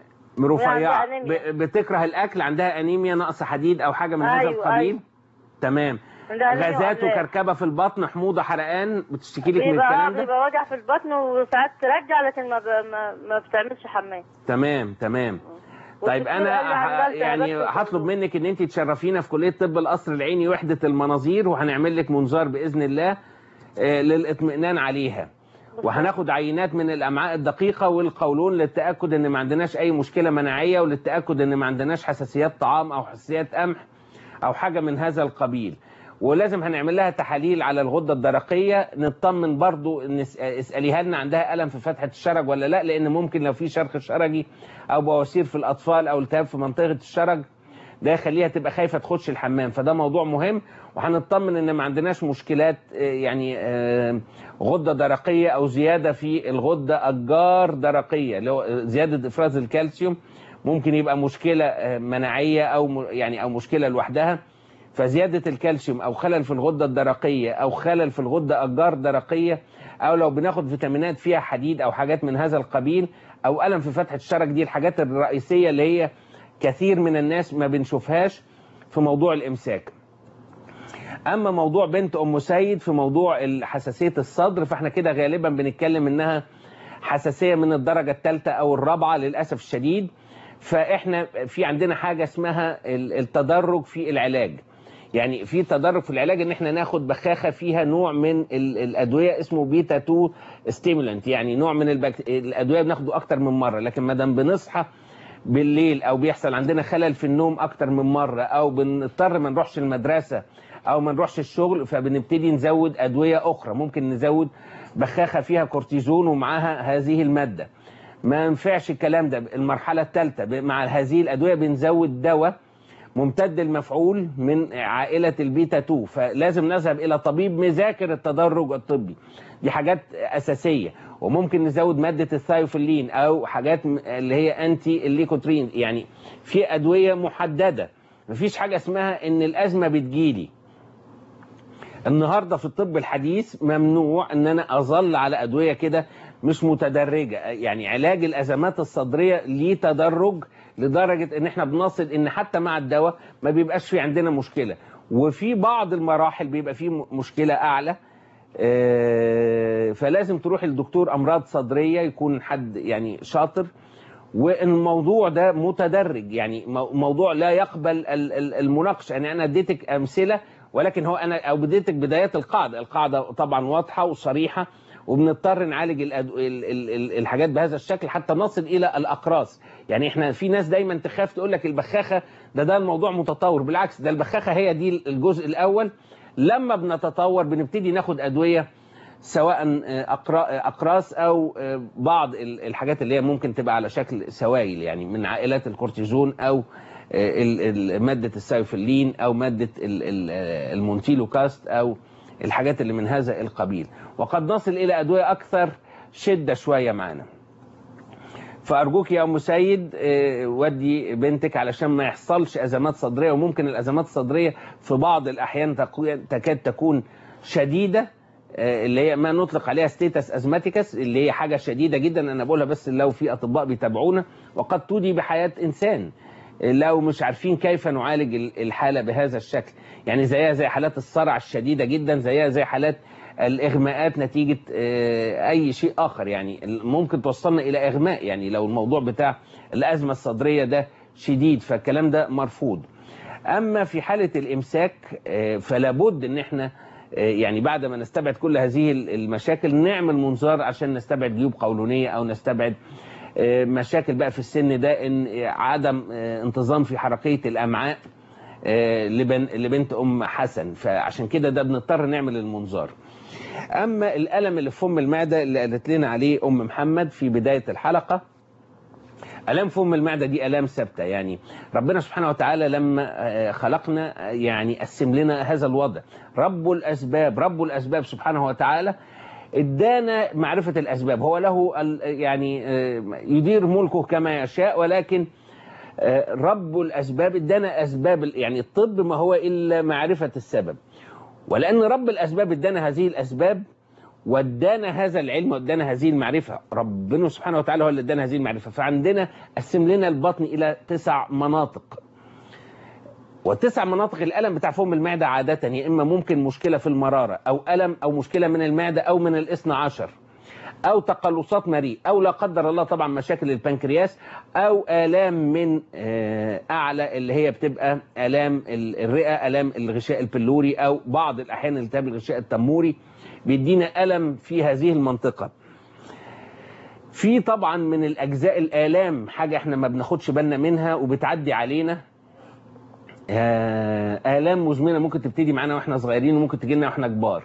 رفيعة عندها أنيميا. ب- بتكره الأكل عندها أنيميا نقص حديد أو حاجة من هذا أيوة، القبيل أيوة. تمام عندها أنيميا غازات وأملاح. وكركبة في البطن حموضة حرقان بتشتكي لك من بيبقى الكلام ده بيبقى وجع في البطن وساعات ترجع لكن ما ب... ما, ما بتعملش حمام تمام تمام طيب والدكتور انا قال لي عندها ه- التهابات يعني في هطلب القلوب. منك ان انت تشرفينا في كليه طب القصر العيني وحده المناظير وهنعمل لك منظار باذن الله آه، للاطمئنان عليها وهناخد عينات من الامعاء الدقيقه والقولون للتاكد ان ما عندناش اي مشكله مناعيه وللتاكد ان ما عندناش حساسيات طعام او حساسيات قمح او حاجه من هذا القبيل ولازم هنعمل لها تحاليل على الغده الدرقيه نطمن برضو نس- اساليها لنا عندها الم في فتحه الشرج ولا لا لان ممكن لو في شرخ شرجي او بواسير في الاطفال او التهاب في منطقه الشرج ده يخليها تبقى خايفه تخش الحمام فده موضوع مهم وهنطمن ان ما عندناش مشكلات آه، يعني آه، غده درقيه او زياده في الغده الجار درقيه اللي هو زياده افراز الكالسيوم ممكن يبقى مشكله آه، مناعيه او م- يعني او مشكله لوحدها فزياده الكالسيوم او خلل في الغده الدرقيه او خلل في الغده الجار درقيه او لو بناخد فيتامينات فيها حديد او حاجات من هذا القبيل او الم في فتحه الشرج دي الحاجات الرئيسيه اللي هي كثير من الناس ما بنشوفهاش في موضوع الامساك اما موضوع بنت ام سيد في موضوع حساسيه الصدر فاحنا كده غالبا بنتكلم انها حساسيه من الدرجه الثالثه او الرابعه للاسف الشديد فاحنا في عندنا حاجه اسمها ال- التدرج في العلاج يعني في تدرج في العلاج ان احنا ناخد بخاخه فيها نوع من ال- الادويه اسمه بيتا 2 ستيمولانت يعني نوع من البك... الادويه بناخده اكتر من مره لكن ما دام بنصحى بالليل او بيحصل عندنا خلل في النوم اكتر من مره او بنضطر ما نروحش المدرسه او ما نروحش الشغل فبنبتدي نزود ادويه اخرى ممكن نزود بخاخه فيها كورتيزون ومعاها هذه الماده ما ينفعش الكلام ده المرحله الثالثه مع هذه الادويه بنزود دواء ممتد المفعول من عائلة البيتا 2 فلازم نذهب إلى طبيب مذاكر التدرج الطبي دي حاجات أساسية وممكن نزود مادة الثايوفيلين أو حاجات م- اللي هي أنتي الليكوترين يعني في أدوية محددة مفيش حاجة اسمها إن الأزمة بتجيلي النهارده في الطب الحديث ممنوع ان انا اظل على ادويه كده مش متدرجه يعني علاج الازمات الصدريه ليه تدرج لدرجه ان احنا بنصل ان حتى مع الدواء ما بيبقاش في عندنا مشكله وفي بعض المراحل بيبقى في م- مشكله اعلى آه، فلازم تروح لدكتور امراض صدريه يكون حد يعني شاطر والموضوع ده متدرج يعني مو- موضوع لا يقبل ال- ال- المناقشه يعني انا اديتك امثله ولكن هو انا او بديتك بدايات القاعده القاعده طبعا واضحه وصريحه وبنضطر نعالج الأد... ال... ال... ال... الحاجات بهذا الشكل حتى نصل الى الاقراص يعني احنا في ناس دايما تخاف تقول لك البخاخه ده ده الموضوع متطور بالعكس ده البخاخه هي دي الجزء الاول لما بنتطور بنبتدي ناخد ادويه سواء أقرا- اقراص او بعض ال- الحاجات اللي هي ممكن تبقى على شكل سوائل يعني من عائلات الكورتيزون او ال- ال- ماده السايفلين او ماده ال- ال- المونتيلوكاست او الحاجات اللي من هذا القبيل وقد نصل الى ادويه اكثر شده شويه معانا فارجوك يا ام سيد آه، ودي بنتك علشان ما يحصلش ازمات صدريه وممكن الازمات الصدريه في بعض الاحيان تقو- تكاد تكون شديده آه، اللي هي ما نطلق عليها ستيتس ازماتيكس اللي هي حاجه شديده جدا انا بقولها بس لو في اطباء بيتابعونا وقد تودي بحياه انسان لو مش عارفين كيف نعالج ال- الحاله بهذا الشكل يعني زيها زي حالات الصرع الشديده جدا زيها زي حالات الاغماءات نتيجه آه، اي شيء اخر يعني ممكن توصلنا الى اغماء يعني لو الموضوع بتاع الازمه الصدريه ده شديد فالكلام ده مرفوض اما في حاله الامساك آه، فلا بد ان احنا آه، يعني بعد ما نستبعد كل هذه المشاكل نعمل منظار عشان نستبعد جيوب قولونيه او نستبعد آه، مشاكل بقى في السن ده ان عدم آه، انتظام في حركيه الامعاء آه، لبن- لبنت ام حسن فعشان كده ده بنضطر نعمل المنظار اما الالم اللي في فم المعده اللي قالت لنا عليه ام محمد في بدايه الحلقه الام فم المعده دي الام ثابته يعني ربنا سبحانه وتعالى لما آه، خلقنا آه، يعني قسم لنا هذا الوضع رب الاسباب رب الاسباب سبحانه وتعالى ادانا معرفه الاسباب هو له ال- يعني آه، يدير ملكه كما يشاء ولكن آه، رب الاسباب ادانا اسباب ال- يعني الطب ما هو الا معرفه السبب ولان رب الاسباب ادانا هذه الاسباب وادانا هذا العلم وادانا هذه المعرفه ربنا سبحانه وتعالى هو اللي ادانا هذه المعرفه فعندنا قسم لنا البطن الى تسع مناطق وتسع مناطق الالم بتاع فم المعده عاده يا اما ممكن مشكله في المراره او الم او مشكله من المعده او من الاثنى عشر او تقلصات مريء او لا قدر الله طبعا مشاكل البنكرياس او الام من آه، اعلى اللي هي بتبقى الام ال- الرئه الام الغشاء البلوري او بعض الاحيان التهاب الغشاء التموري بيدينا الم في هذه المنطقه في طبعا من الاجزاء الالام حاجه احنا ما بناخدش بالنا منها وبتعدي علينا آه، آلام مزمنة ممكن تبتدي معانا واحنا صغيرين وممكن تجي لنا واحنا كبار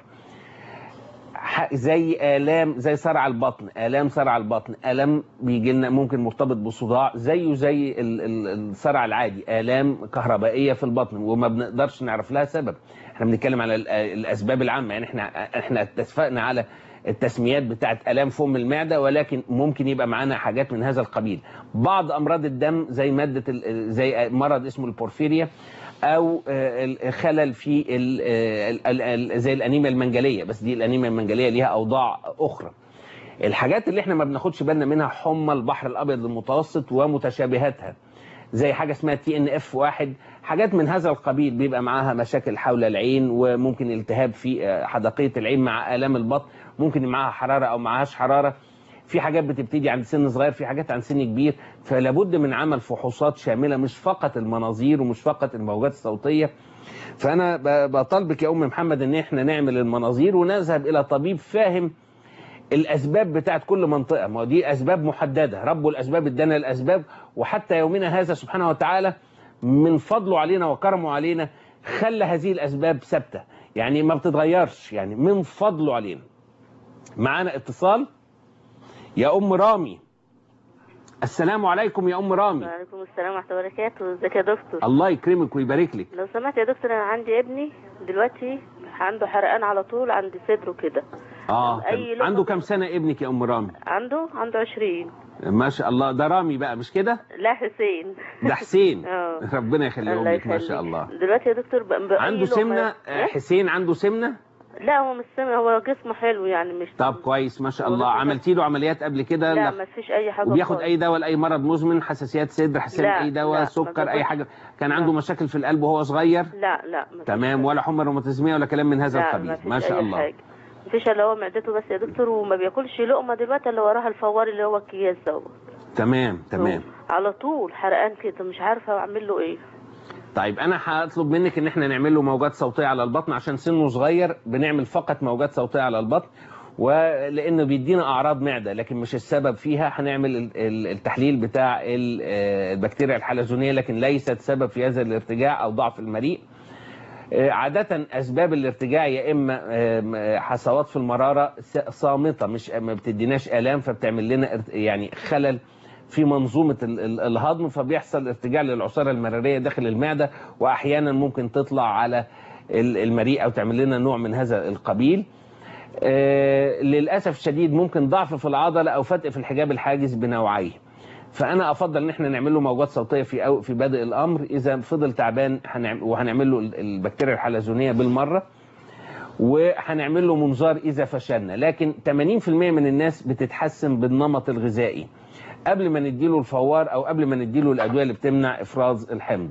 ح- زي آلام زي صرع البطن آلام صرع البطن آلام بيجي لنا ممكن مرتبط بصداع زيه زي ال- ال- الصرع العادي آلام كهربائية في البطن وما بنقدرش نعرف لها سبب احنا بنتكلم على ال- الأسباب العامة يعني احنا احنا اتفقنا على التسميات بتاعت آلام فم المعدة ولكن ممكن يبقى معانا حاجات من هذا القبيل بعض أمراض الدم زي مادة ال- زي مرض اسمه البورفيريا او آه، الخلل في ال- آه، ال- ال- زي الانيميا المنجليه بس دي الانيميا المنجليه ليها اوضاع اخرى الحاجات اللي احنا ما بناخدش بالنا منها حمى البحر الابيض المتوسط ومتشابهاتها زي حاجه اسمها تي ان اف واحد حاجات من هذا القبيل بيبقى معاها مشاكل حول العين وممكن التهاب في آه، حدقيه العين مع الام البطن ممكن معاها حراره او معاهاش حراره في حاجات بتبتدي عند سن صغير في حاجات عند سن كبير فلابد من عمل فحوصات شامله مش فقط المناظير ومش فقط الموجات الصوتيه فانا ب- بطالبك يا ام محمد ان احنا نعمل المناظير ونذهب الى طبيب فاهم الاسباب بتاعت كل منطقه ما هو دي اسباب محدده رب الاسباب ادانا الاسباب وحتى يومنا هذا سبحانه وتعالى من فضله علينا وكرمه علينا خلى هذه الاسباب ثابته يعني ما بتتغيرش يعني من فضله علينا معانا اتصال يا ام رامي السلام عليكم يا ام رامي وعليكم السلام ورحمة الله وبركاته ازيك يا دكتور الله يكرمك ويبارك لك لو سمحت يا دكتور انا عندي ابني دلوقتي عنده حرقان على طول عند صدره كده اه أي تمام. لغة عنده كام سنه ابنك يا ام رامي عنده عنده 20 ما شاء الله ده رامي بقى مش كده لا حسين ده حسين اه ربنا يخليهم الله لك ما شاء يخليك. الله دلوقتي يا دكتور بقى بقى عنده أي لقمة- سمنه آه، إيه؟ حسين عنده سمنه لا هو مش سمنة هو جسمه حلو يعني مش طب كويس ما شاء هو الله جسمه عملتي له عمليات قبل كده لا لا. ما فيش اي حاجة وبياخد خالص. اي دواء لاي مرض مزمن حساسيات صدر حساسيات لا، اي دواء لا، ما سكر اي بياخدش. حاجه كان لا. عنده مشاكل في القلب وهو صغير لا لا ما فيش تمام ولا حمى روماتيزميه ولا كلام من هذا لا القبيل ما, فيش ما شاء أي الله حاجة. مفيش الا هو معدته بس يا دكتور وما بياكلش لقمه دلوقتي الا وراها الفوار اللي هو الكياس دوت تمام تمام على طول حرقان كده مش عارفه اعمل له ايه طيب انا هطلب منك ان احنا نعمل له موجات صوتيه على البطن عشان سنه صغير بنعمل فقط موجات صوتيه على البطن ولانه بيدينا اعراض معده لكن مش السبب فيها هنعمل ال- ال- التحليل بتاع ال- آه، البكتيريا الحلزونيه لكن ليست سبب في هذا الارتجاع او ضعف المريء آه، عادة أسباب الارتجاع يا إما آم، آه، حصوات في المرارة س- صامتة مش ما بتديناش آلام فبتعمل لنا ارت- يعني خلل في منظومة ال- ال- الهضم فبيحصل ارتجاع للعصارة المرارية داخل المعدة وأحيانا ممكن تطلع على ال- المريء أو تعمل لنا نوع من هذا القبيل آه، للأسف الشديد ممكن ضعف في العضلة أو فتق في الحجاب الحاجز بنوعيه فانا افضل ان احنا نعمل له موجات صوتيه في أو في بادئ الامر اذا فضل تعبان هنعمل وهنعمل له ال- البكتيريا الحلزونيه بالمره وهنعمل له منظار اذا فشلنا لكن 80% من الناس بتتحسن بالنمط الغذائي قبل ما نديله الفوار او قبل ما نديله الادويه اللي بتمنع افراز الحمض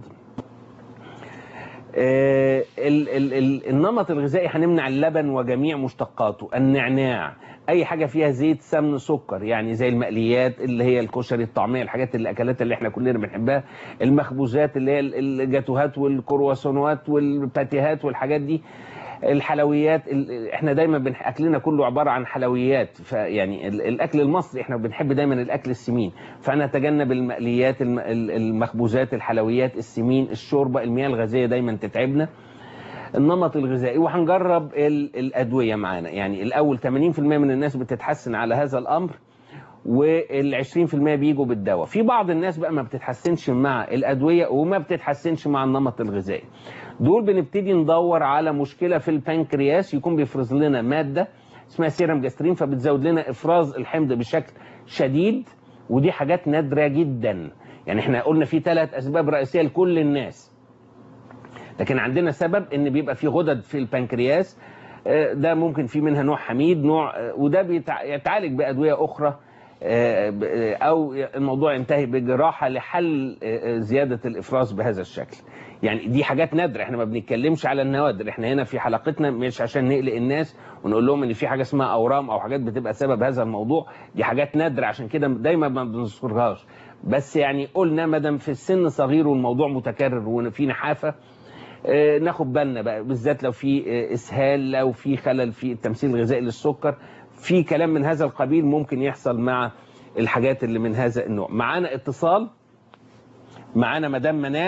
آه، ال- ال- ال- النمط الغذائي هنمنع اللبن وجميع مشتقاته النعناع اي حاجه فيها زيت سمن سكر يعني زي المقليات اللي هي الكشري الطعميه الحاجات الاكلات اللي احنا كلنا بنحبها المخبوزات اللي هي ال- الجاتوهات والكرواسونات والباتيهات والحاجات دي الحلويات ال- احنا دايما بن- اكلنا كله عباره عن حلويات فيعني ال- الاكل المصري احنا بنحب دايما الاكل السمين فنتجنب المقليات الم- ال- المخبوزات الحلويات السمين الشوربه المياه الغازيه دايما تتعبنا النمط الغذائي وهنجرب ال- الادويه معانا يعني الاول 80% من الناس بتتحسن على هذا الامر وال 20% بيجوا بالدواء في بعض الناس بقى ما بتتحسنش مع الادويه وما بتتحسنش مع النمط الغذائي دول بنبتدي ندور على مشكله في البنكرياس يكون بيفرز لنا ماده اسمها سيرم جاسترين فبتزود لنا افراز الحمض بشكل شديد ودي حاجات نادره جدا يعني احنا قلنا في ثلاث اسباب رئيسيه لكل الناس لكن عندنا سبب ان بيبقى في غدد في البنكرياس آه، ده ممكن في منها نوع حميد نوع آه، وده بيتع- يتعالج بادويه اخرى آه، ب- آه، او الموضوع ينتهي بجراحه لحل آه، آه، زياده الافراز بهذا الشكل يعني دي حاجات نادره احنا ما بنتكلمش على النوادر احنا هنا في حلقتنا مش عشان نقلق الناس ونقول لهم ان في حاجه اسمها اورام او حاجات بتبقى سبب هذا الموضوع دي حاجات نادره عشان كده دايما ما بنذكرهاش بس يعني قلنا ما دام في السن صغير والموضوع متكرر وفي نحافه آه، ناخد بالنا بقى بالذات لو في آه، اسهال لو في خلل في التمثيل الغذائي للسكر في كلام من هذا القبيل ممكن يحصل مع الحاجات اللي من هذا النوع معانا اتصال معانا مدام منال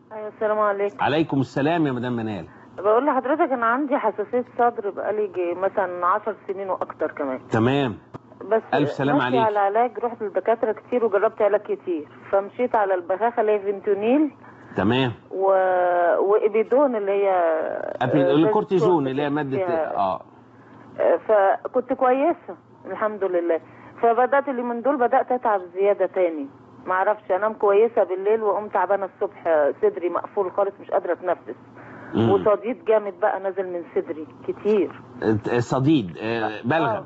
ايوه السلام عليكم عليكم السلام يا مدام منال بقول لحضرتك انا عندي حساسيه صدر بقالي جي مثلا 10 سنين واكتر كمان تمام بس ألف سلامة ماشية عليك. على علاج رحت لدكاتره كتير وجربت علاج كتير فمشيت على البخاخه اللي هي فينتونيل تمام و... وابيدون اللي هي أبي- آه، الكورتيزون اللي هي فيها- ماده اه آه، فكنت كويسه الحمد لله فبدات اللي من دول بدات اتعب زياده تاني ما اعرفش انام كويسه بالليل واقوم تعبانه الصبح آه، صدري مقفول خالص مش قادره اتنفس مم. وصديد جامد بقى نازل من صدري كتير آه، صديد آه، بلغم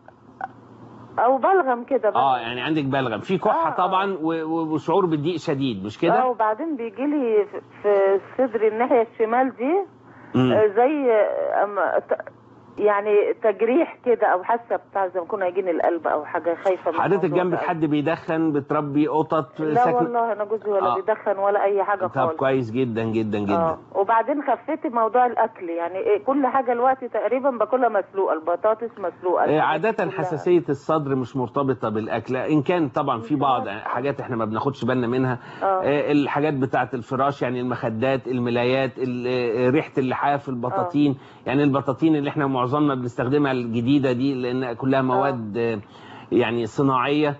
او بلغم كده بقى اه يعني عندك بلغم في كحه طبعا و- و- وشعور بالضيق شديد مش اه كده وبعدين بيجي لي في صدري الناحيه الشمال دي مم. آه، زي آه، أما ت- يعني تجريح كده او حاسه بتاع زي ما يكون هيجيني القلب او حاجه خايفه من حضرتك الموضوع جنبك ده. حد بيدخن بتربي قطط لا ساكنة- والله انا جوزي ولا آه. بيدخن ولا اي حاجه طب خالص كويس جدا جدا جدا اه وبعدين خفيت موضوع الاكل يعني إيه كل حاجه دلوقتي تقريبا باكلها مسلوقه البطاطس مسلوقه آه، الحاجات عادة دي كلها. حساسية الصدر مش مرتبطة بالأكل إن كان طبعا في بعض حاجات احنا ما بناخدش بالنا منها آه. آه، الحاجات بتاعة الفراش يعني المخدات الملايات ال- آه، ريحة اللحاف البطاطين يعني البطاطين اللي احنا معظمنا بنستخدمها الجديدة دي لأن كلها مواد آه، يعني صناعية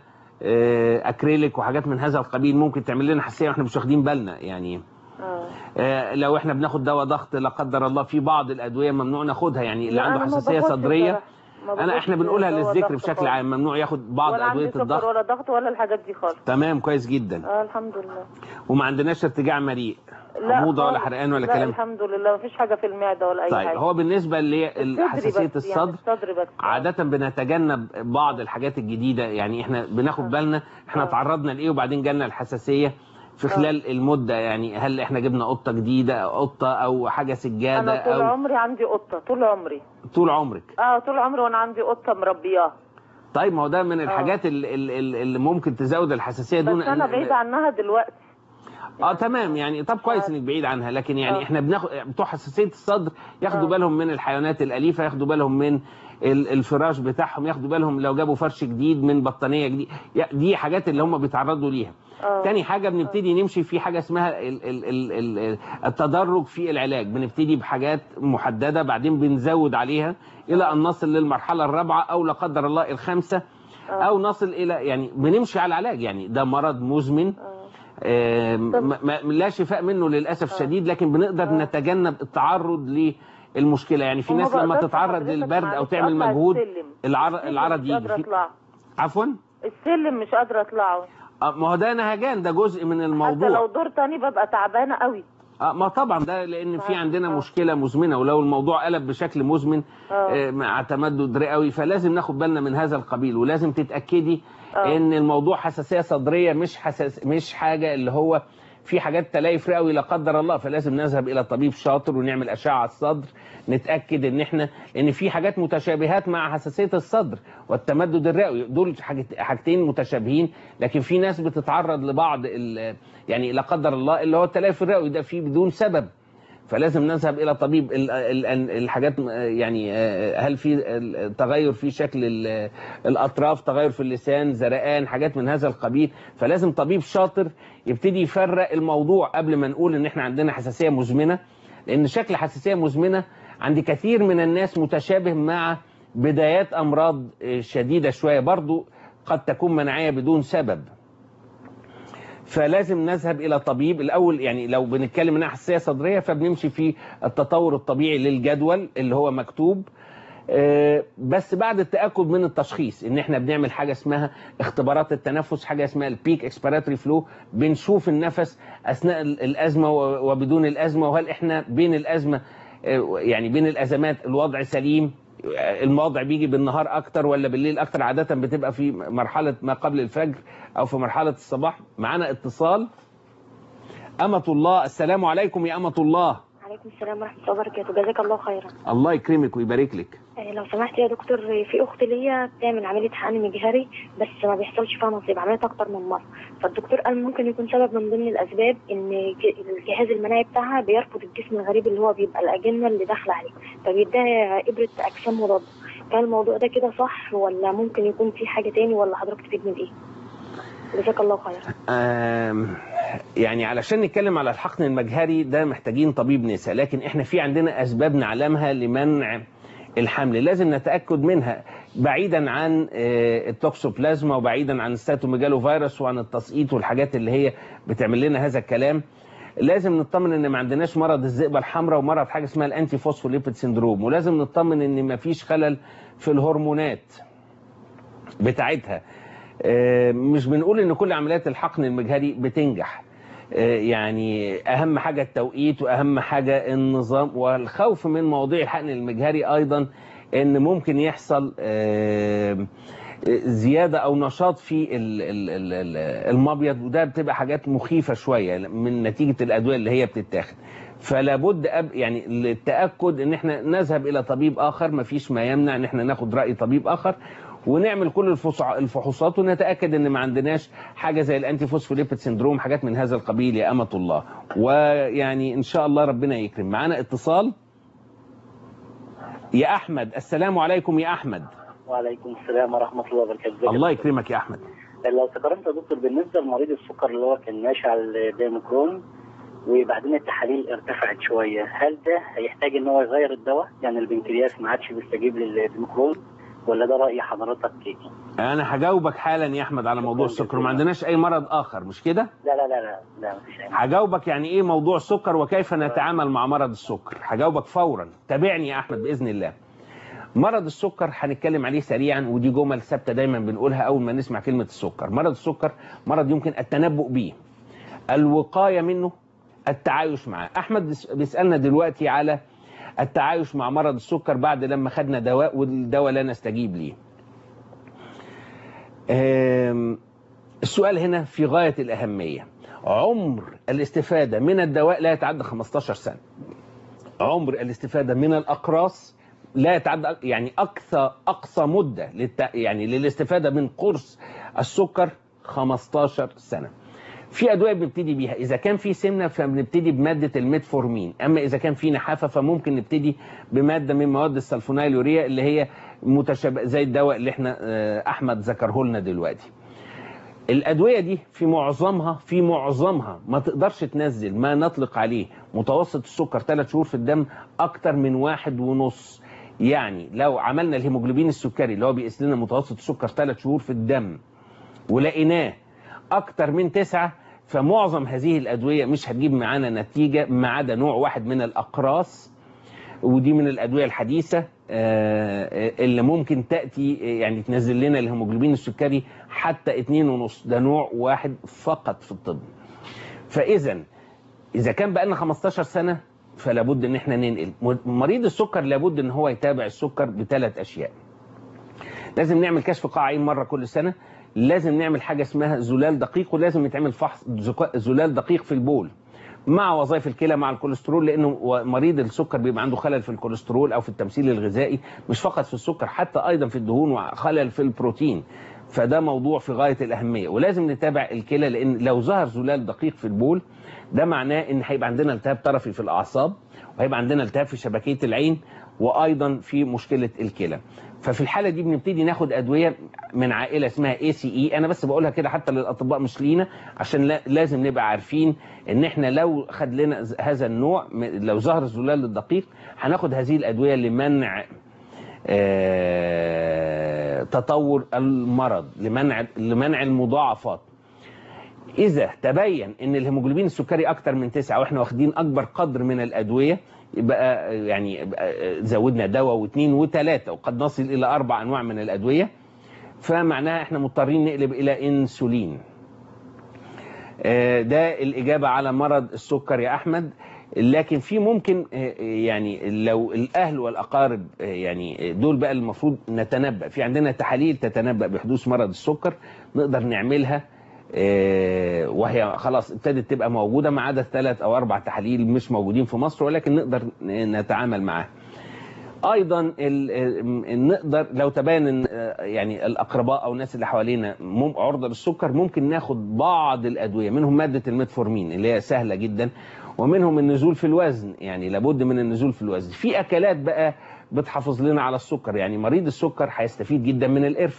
آه، أكريليك وحاجات من هذا القبيل ممكن تعمل لنا حساسية واحنا مش واخدين بالنا يعني اه آه، لو احنا بناخد دواء ضغط لا قدر الله في بعض الادويه ممنوع ناخدها يعني اللي لا، عنده أنا ما حساسيه باخدش صدريه بصراحة. ما انا باخدش احنا بنقولها دواء للذكر ضغط بشكل خالص. عام ممنوع ياخد بعض ولا عندي ادويه سكر الضغط ولا ضغط ولا الحاجات دي خالص تمام كويس جدا اه الحمد لله وما عندناش ارتجاع مريء لا حموضه ولا خالص. حرقان ولا لا كلام الحمد لله مفيش حاجه في المعده ولا اي طيب حاجه هو بالنسبه الصدري لحساسيه بس الصدر يعني الصدر بس عادة بنتجنب بعض الحاجات الجديدة يعني احنا بناخد بالنا احنا تعرضنا لايه وبعدين جالنا الحساسية في خلال المدة يعني هل احنا جبنا قطة جديدة قطة او حاجة سجادة انا طول او عمري عندي قطه طول عمري طول عمرك اه طول عمري وانا عندي قطه مربياها طيب ما هو ده من الحاجات ال- ال- ال- اللي ممكن تزود الحساسية بس دون انا أن- بعيده عنها دلوقتي اه تمام يعني طب كويس انك بعيد عنها لكن يعني احنا بناخد بتوع حساسيه الصدر ياخدوا بالهم من الحيوانات الاليفه ياخدوا بالهم من ال- الفراش بتاعهم ياخدوا بالهم لو جابوا فرش جديد من بطانيه جديد يا- دي حاجات اللي هم بيتعرضوا ليها آه. تاني حاجه بنبتدي نمشي في حاجه اسمها ال ال ال ال التدرج في العلاج بنبتدي بحاجات محدده بعدين بنزود عليها الى ان نصل للمرحله الرابعه او لا قدر الله الخامسه او نصل الى يعني بنمشي على العلاج يعني ده مرض مزمن آه، ما- ما- لا شفاء منه للاسف شديد لكن بنقدر نتجنب التعرض للمشكله يعني في وما ناس لما بقدرش تتعرض حضرتك للبرد او معلش تعمل أطلع مجهود السلم. العر... السلم العرض مش يجي قادره في... اطلعه عفوا السلم مش قادره اطلعه آه، ما هو ده نهجان ده جزء من حتى لو الموضوع دور تاني ببقى تعبانه قوي آه، ما طبعا ده لان في عندنا مشكله مزمنه ولو الموضوع قلب بشكل مزمن آه، مع تمدد رئوي فلازم ناخد بالنا من هذا القبيل ولازم تتاكدي ان الموضوع حساسيه صدريه مش حساس مش حاجه اللي هو في حاجات تلايف رئوي لا قدر الله فلازم نذهب الى طبيب شاطر ونعمل اشعه على الصدر نتاكد ان احنا ان في حاجات متشابهات مع حساسيه الصدر والتمدد الرئوي دول حاجت- حاجتين متشابهين لكن في ناس بتتعرض لبعض ال- يعني لا قدر الله اللي هو التليف الرئوي ده فيه بدون سبب فلازم نذهب الى طبيب ال- ال- الحاجات يعني آه، هل في ال- تغير في شكل ال- الاطراف تغير في اللسان زرقان حاجات من هذا القبيل فلازم طبيب شاطر يبتدي يفرق الموضوع قبل ما نقول ان احنا عندنا حساسيه مزمنه لان شكل حساسيه مزمنه عند كثير من الناس متشابه مع بدايات امراض آه، شديده شويه برضو قد تكون مناعيه بدون سبب فلازم نذهب الى طبيب الاول يعني لو بنتكلم انها حساسيه صدريه فبنمشي في التطور الطبيعي للجدول اللي هو مكتوب آه، بس بعد التاكد من التشخيص ان احنا بنعمل حاجه اسمها اختبارات التنفس حاجه اسمها البيك اكسبيراتوري فلو بنشوف النفس اثناء ال- الازمه و- وبدون الازمه وهل احنا بين الازمه آه، يعني بين الازمات الوضع سليم آه، الوضع بيجي بالنهار اكتر ولا بالليل اكتر عاده بتبقى في مرحله ما قبل الفجر او في مرحله الصباح معانا اتصال أمة الله السلام عليكم يا أمة الله عليكم السلام ورحمة الله وبركاته جزاك الله خيرا الله يكرمك ويبارك لك آه، لو سمحت يا دكتور في أخت ليا بتعمل عملية حقن مجهري بس ما بيحصلش فيها نصيب عملت أكتر من مرة فالدكتور قال ممكن يكون سبب من ضمن الأسباب إن ج- الجهاز المناعي بتاعها بيرفض الجسم الغريب اللي هو بيبقى الأجنة اللي داخلة عليه فبيديها إبرة أجسام مضادة كان الموضوع ده كده صح ولا ممكن يكون في حاجة تاني ولا حضرتك تفيدني بإيه؟ جزاك الله خير آم، يعني علشان نتكلم على الحقن المجهري ده محتاجين طبيب نساء لكن احنا في عندنا اسباب نعلمها لمنع الحمل لازم نتاكد منها بعيدا عن آه، التوكسوبلازما وبعيدا عن الستاتوميجالو فيروس وعن التسقيط والحاجات اللي هي بتعمل لنا هذا الكلام لازم نطمن ان ما عندناش مرض الذئبه الحمراء ومرض حاجه اسمها الانتي فوسفوليبيد سيندروم ولازم نطمن ان ما فيش خلل في الهرمونات بتاعتها آه، مش بنقول ان كل عمليات الحقن المجهري بتنجح آه، يعني اهم حاجه التوقيت واهم حاجه النظام والخوف من مواضيع الحقن المجهري ايضا ان ممكن يحصل آه، زياده او نشاط في ال- ال- ال- ال- المبيض وده بتبقى حاجات مخيفه شويه من نتيجه الادويه اللي هي بتتاخد فلا بد أب يعني للتاكد ان احنا نذهب الى طبيب اخر ما فيش ما يمنع ان احنا ناخد راي طبيب اخر ونعمل كل الفصع- الفحوصات ونتاكد ان ما عندناش حاجه زي الانتي فوسفوليبيد سندروم حاجات من هذا القبيل يا امه الله ويعني ان شاء الله ربنا يكرم معانا اتصال يا احمد السلام عليكم يا احمد وعليكم السلام ورحمة الله وبركاته ازيك يا الله دكتور؟ يكرمك يا احمد لو تكرمت يا دكتور بالنسبة لمريض السكر اللي هو كان ماشي على الديموكرون وبعدين التحاليل ارتفعت شوية هل ده هيحتاج ان هو يغير الدواء يعني البنكرياس ما عادش بيستجيب للديموكرون ولا ده رأي حضرتك ايه؟ انا هجاوبك حالا يا احمد على موضوع السكر وما عندناش اي مرض اخر مش كده لا لا لا لا لا مفيش أي مشكلة. هجاوبك يعني ايه موضوع السكر وكيف نتعامل مع مرض السكر هجاوبك فورا تابعني يا احمد باذن الله مرض السكر هنتكلم عليه سريعا ودي جمل ثابته دايما بنقولها اول ما نسمع كلمه السكر مرض السكر مرض يمكن التنبؤ به الوقايه منه التعايش معاه احمد بيس- بيسالنا دلوقتي على التعايش مع مرض السكر بعد لما خدنا دواء والدواء لا نستجيب ليه آم، السؤال هنا في غايه الاهميه عمر الاستفاده من الدواء لا يتعدى 15 سنه عمر الاستفاده من الاقراص لا يتعدى يعني اقصى اقصى مده للت... يعني للاستفاده من قرص السكر 15 سنه في ادويه بنبتدي بيها اذا كان في سمنه فبنبتدي بماده الميتفورمين اما اذا كان في نحافه فممكن نبتدي بماده من مواد السلفونيلوريا اللي هي متشابه زي الدواء اللي احنا آه، احمد ذكره لنا دلوقتي الادويه دي في معظمها في معظمها ما تقدرش تنزل ما نطلق عليه متوسط السكر ثلاث شهور في الدم اكتر من واحد ونص يعني لو عملنا الهيموجلوبين السكري اللي هو بيقيس لنا متوسط السكر ثلاث شهور في الدم ولقيناه اكتر من تسعة فمعظم هذه الادويه مش هتجيب معانا نتيجه ما عدا نوع واحد من الاقراص ودي من الادويه الحديثه آه، اللي ممكن تاتي يعني تنزل لنا الهيموجلوبين السكري حتى اتنين ونص ده نوع واحد فقط في الطب فاذا اذا كان بقالنا 15 سنه فلا بد ان احنا ننقل مريض السكر لابد ان هو يتابع السكر بثلاث اشياء لازم نعمل كشف قاع عين مره كل سنه لازم نعمل حاجه اسمها زلال دقيق ولازم يتعمل فحص زك- زلال دقيق في البول مع وظائف الكلى مع الكوليسترول لانه مريض السكر بيبقى عنده خلل في الكوليسترول او في التمثيل الغذائي مش فقط في السكر حتى ايضا في الدهون وخلل في البروتين فده موضوع في غايه الاهميه ولازم نتابع الكلى لان لو ظهر زلال دقيق في البول ده معناه ان هيبقى عندنا التهاب طرفي في الاعصاب وهيبقى عندنا التهاب في شبكيه العين وايضا في مشكله الكلى ففي الحاله دي بنبتدي ناخد ادويه من عائله اسمها اي سي اي انا بس بقولها كده حتى للاطباء مش لينا عشان لا لازم نبقى عارفين ان احنا لو خد لنا ز- هذا النوع م- لو ظهر الزلال الدقيق هناخد هذه الادويه لمنع آه، تطور المرض لمنع لمنع المضاعفات اذا تبين ان الهيموجلوبين السكري اكتر من تسعة واحنا واخدين اكبر قدر من الادويه يبقى يعني يبقى زودنا دواء واثنين وثلاثه وقد نصل الى اربع انواع من الادويه فمعناها احنا مضطرين نقلب الى انسولين آه، ده الاجابه على مرض السكر يا احمد لكن في ممكن آه، يعني لو الاهل والاقارب آه، يعني دول بقى المفروض نتنبأ في عندنا تحاليل تتنبأ بحدوث مرض السكر نقدر نعملها آه، وهي خلاص ابتدت تبقى موجوده ما عدا ثلاث او اربع تحاليل مش موجودين في مصر ولكن نقدر نتعامل معاها. ايضا ال- ال- نقدر لو تبين ان آه، يعني الاقرباء او الناس اللي حوالينا مم- عرضه للسكر ممكن ناخد بعض الادويه منهم ماده الميتفورمين اللي هي سهله جدا ومنهم النزول في الوزن يعني لابد من النزول في الوزن في اكلات بقى بتحافظ لنا على السكر يعني مريض السكر هيستفيد جدا من القرفه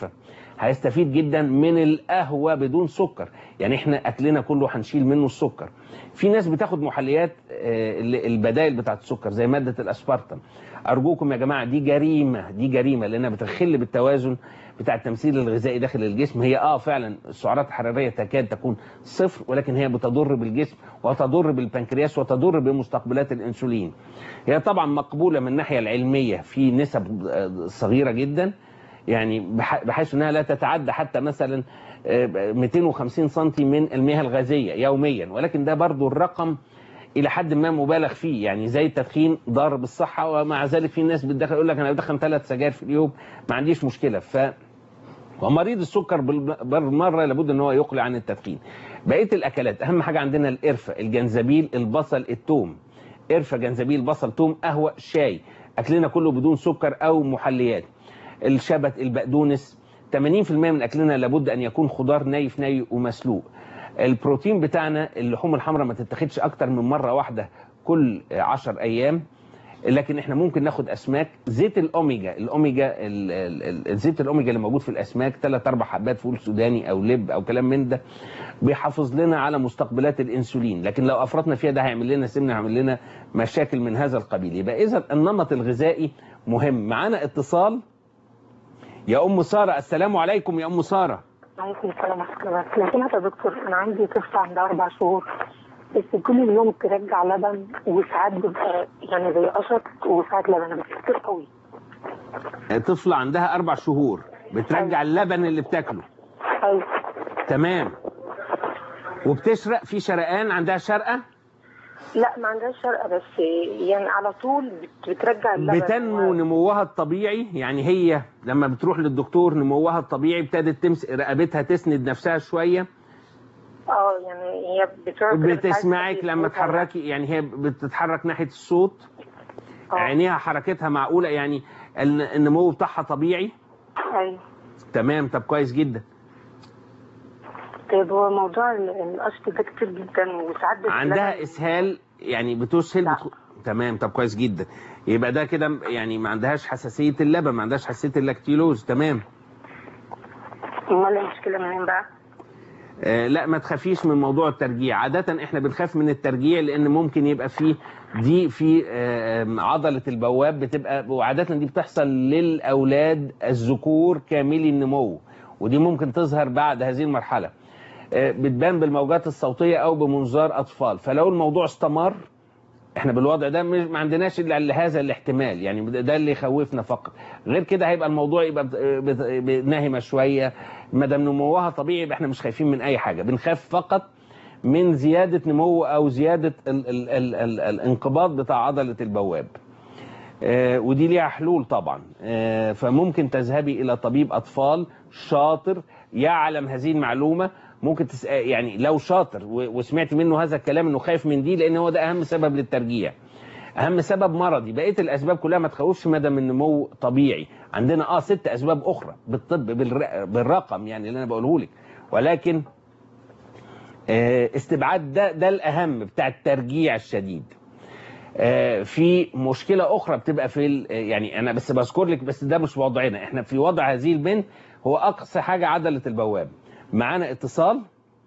هيستفيد جدا من القهوه بدون سكر يعني احنا اكلنا كله هنشيل منه السكر في ناس بتاخد محليات آه، ال- البدائل بتاعه السكر زي ماده الاسبارتام ارجوكم يا جماعه دي جريمه دي جريمه لانها بتخل بالتوازن بتاع التمثيل الغذائي داخل الجسم هي اه فعلا السعرات الحراريه تكاد تكون صفر ولكن هي بتضر بالجسم وتضر بالبنكرياس وتضر بمستقبلات الانسولين هي طبعا مقبوله من الناحيه العلميه في نسب آه، صغيره جدا يعني بح- بحيث انها لا تتعدى حتى مثلا آه، 250 سم من المياه الغازيه يوميا ولكن ده برضو الرقم الى حد ما مبالغ فيه يعني زي التدخين ضار بالصحه ومع ذلك في ناس بتدخل يقول لك انا بدخن ثلاث سجاير في اليوم ما عنديش مشكله ف ومريض السكر بال- بالمره لابد ان هو يقلع عن التدخين بقيه الاكلات اهم حاجه عندنا القرفه الجنزبيل البصل الثوم قرفه جنزبيل بصل ثوم قهوه شاي اكلنا كله بدون سكر او محليات الشبت البقدونس 80% من اكلنا لابد ان يكون خضار نايف ني ومسلوق البروتين بتاعنا اللحوم الحمراء ما تتاخدش اكتر من مره واحده كل 10 ايام لكن احنا ممكن ناخد اسماك زيت الاوميجا الاوميجا ال- ال- ال- زيت الاوميجا اللي موجود في الاسماك ثلاث اربع حبات فول سوداني او لب او كلام من ده بيحافظ لنا على مستقبلات الانسولين لكن لو افرطنا فيها ده هيعمل لنا سمنه هيعمل لنا مشاكل من هذا القبيل يبقى اذا النمط الغذائي مهم معانا اتصال يا ام ساره السلام عليكم يا ام ساره عليكم السلام ورحمة الله وبركاته لو سمحت يا دكتور أنا عندي طفل عندها أربع شهور بس كل اليوم ترجع لبن وساعات بيبقى يعني زي قشط وساعات لبن بس كتير قوي طفله عندها اربع شهور بترجع اللبن اللي بتاكله أيوة تمام وبتشرق في شرقان عندها شرقه لا ما عندهاش شرقة بس يعني على طول بت- بترجع اللبن بتنمو نموها الطبيعي يعني هي لما بتروح للدكتور نموها الطبيعي ابتدت تمسك رقبتها تسند نفسها شويه اه يعني هي بتقعد كده بتعدي بتسمعك في لما صوتها. تحركي يعني هي بتتحرك ناحيه الصوت عينيها حركتها معقوله يعني الن- النمو بتاعها طبيعي أيوة تمام طب كويس جدا طيب هو موضوع ال- القشط ده كتير جدا وساعات بت- عندها اسهال يعني بتسهل بتخ... تمام طب كويس جدا يبقى ده كده يعني ما عندهاش حساسيه اللبن ما عندهاش حساسيه اللاكتيلوز تمام أمال المشكلة منين بقى؟ آه، لا ما تخافيش من موضوع الترجيع عادة احنا بنخاف من الترجيع لان ممكن يبقى فيه دي في آه، عضلة البواب بتبقى وعادة دي بتحصل للأولاد الذكور كاملي النمو ودي ممكن تظهر بعد هذه المرحلة آه، بتبان بالموجات الصوتية أو بمنظار أطفال فلو الموضوع استمر احنا بالوضع ده مش ما عندناش الا إلا هذا الاحتمال يعني ده- ده اللي يخوفنا فقط غير كده هيبقى الموضوع يبقى بت- بت- ب- ناهمه شويه ما دام نموها طبيعي يبقى احنا مش خايفين من اي حاجه بنخاف فقط من زياده نمو او زياده ال ال ال ال الانقباض بتاع عضله البواب آه، ودي ليها حلول طبعا آه، فممكن تذهبي الى طبيب اطفال شاطر يعلم هذه المعلومه ممكن تس... يعني لو شاطر و- وسمعت منه هذا الكلام انه خايف من دي لان هو ده اهم سبب للترجيع اهم سبب مرضي بقيه الاسباب كلها ما تخوفش ما دام النمو طبيعي عندنا اه ست اسباب اخرى بالطب بالر... بالرقم يعني اللي انا بقوله لك ولكن آه، استبعاد ده ده الاهم بتاع الترجيع الشديد آه، في مشكله اخرى بتبقى في ال- آه، يعني انا بس بذكر لك بس ده مش وضعنا احنا في وضع هذه البنت هو اقصى حاجه عضله البواب معانا اتصال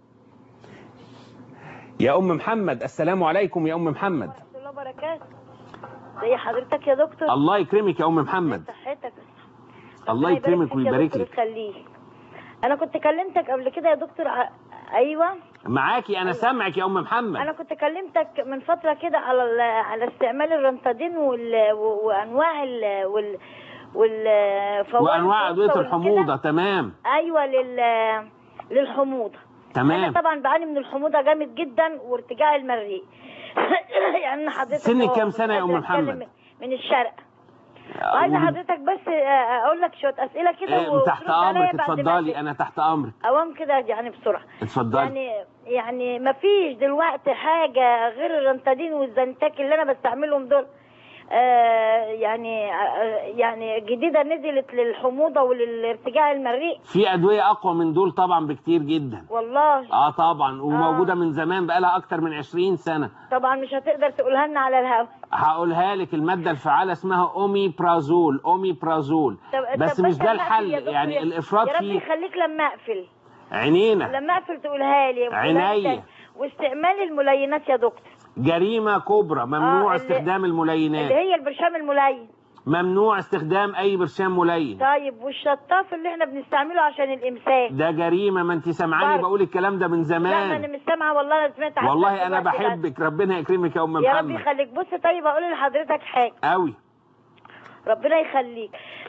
يا ام محمد السلام عليكم يا ام محمد الله وبركاته زي حضرتك يا دكتور الله يكرمك يا ام محمد صحتك الله ربنا يكرمك فيك يا ويبارك دكتور لك ويخليك انا كنت كلمتك قبل كده يا دكتور ع... ايوه معاكي انا سامعك يا ام محمد انا كنت كلمتك من فتره كده على ال... على استعمال الرنتادين وال... و... وانواع ال... وال والفوائد وانواع ادويه والكده. الحموضه تمام ايوه لل للحموضه تمام انا طبعا بعاني من الحموضه جامد جدا وارتجاع المريء يعني أنا حضرتك سنك أهو كام سنة يا أم قادرة أتكلم محمد؟ من الشرق وعايزه قولي. حضرتك بس آه، اقول لك شويه اسئله كده إيه، تحت وترد عليا امرك بعد ما اتفضلي انا تحت امرك اوام كده يعني بسرعه اتفضلي يعني يعني ما فيش دلوقتي حاجه غير الرنتادين والزنتاك اللي انا بستعملهم دول آه يعني آه يعني جديده نزلت للحموضه وللارتجاع المريء في ادويه اقوى من دول طبعا بكتير جدا والله اه طبعا وموجوده من زمان بقالها اكتر من 20 سنه طبعا مش هتقدر تقولها لنا على الهوا هقولها لك الماده الفعاله اسمها اوميبرازول اوميبرازول طب بس طب مش ده أنا الحل أقفل يا دكتور يعني يا- الافراط يا رب فيه يخليك لما اقفل عينينا لما اقفل تقولها لي وتقولها لي عينيا. تاني. واستعمال الملينات يا دكتور جريمه كبرى ممنوع آه، اللي- استخدام اللي الملينات هي البرشام الملين ممنوع استخدام اي برشام ملين طيب والشطاف اللي احنا بنستعمله عشان الامساك ده جريمه ما انت سامعاني برضه. بقول الكلام ده من لا ما انا زمان مش سامعه والله انا سمعت عنك والله انا دلوقتي بس. بحبك ربنا يكرمك يا ام يا رب محمد يخليك بص طيب اقول لحضرتك حاجه قوي ربنا يخليك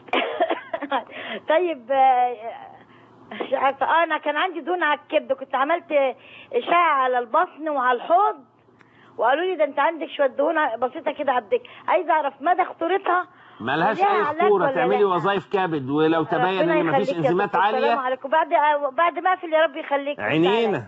طيب آه، مش عارفه اه انا كان عندي دهون على الكبد كنت عملت اشعه على البطن وعلى الحوض وقالوا لي ده انت عندك شويه دهون بسيطه كده على الدك عايزه اعرف مدى خطورتها ملهاش وليها اي علاج خطوره ولا تعملي لا؟ وظائف كبد ولو تبين ربنا ان مفيش يخليك يا انزيمات دكتور. السلام عاليه عليكم بعد بعد ما اقفل يا رب يخليك عينينا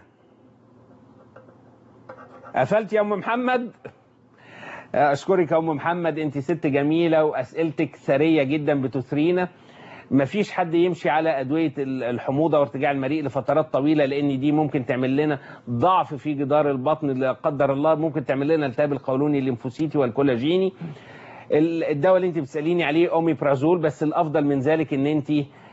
قفلت يا ام محمد اشكرك يا ام محمد انت ست جميله واسئلتك ثريه جدا بتثرينا مفيش حد يمشي على ادويه ال- الحموضه وارتجاع المريء لفترات طويله لان دي ممكن تعمل لنا ضعف في جدار البطن لا قدر الله ممكن تعمل لنا التهاب القولوني الليمفوسيتي والكولاجيني ال- الدواء اللي انت بتساليني عليه اوميبرازول بس الافضل من ذلك ان انت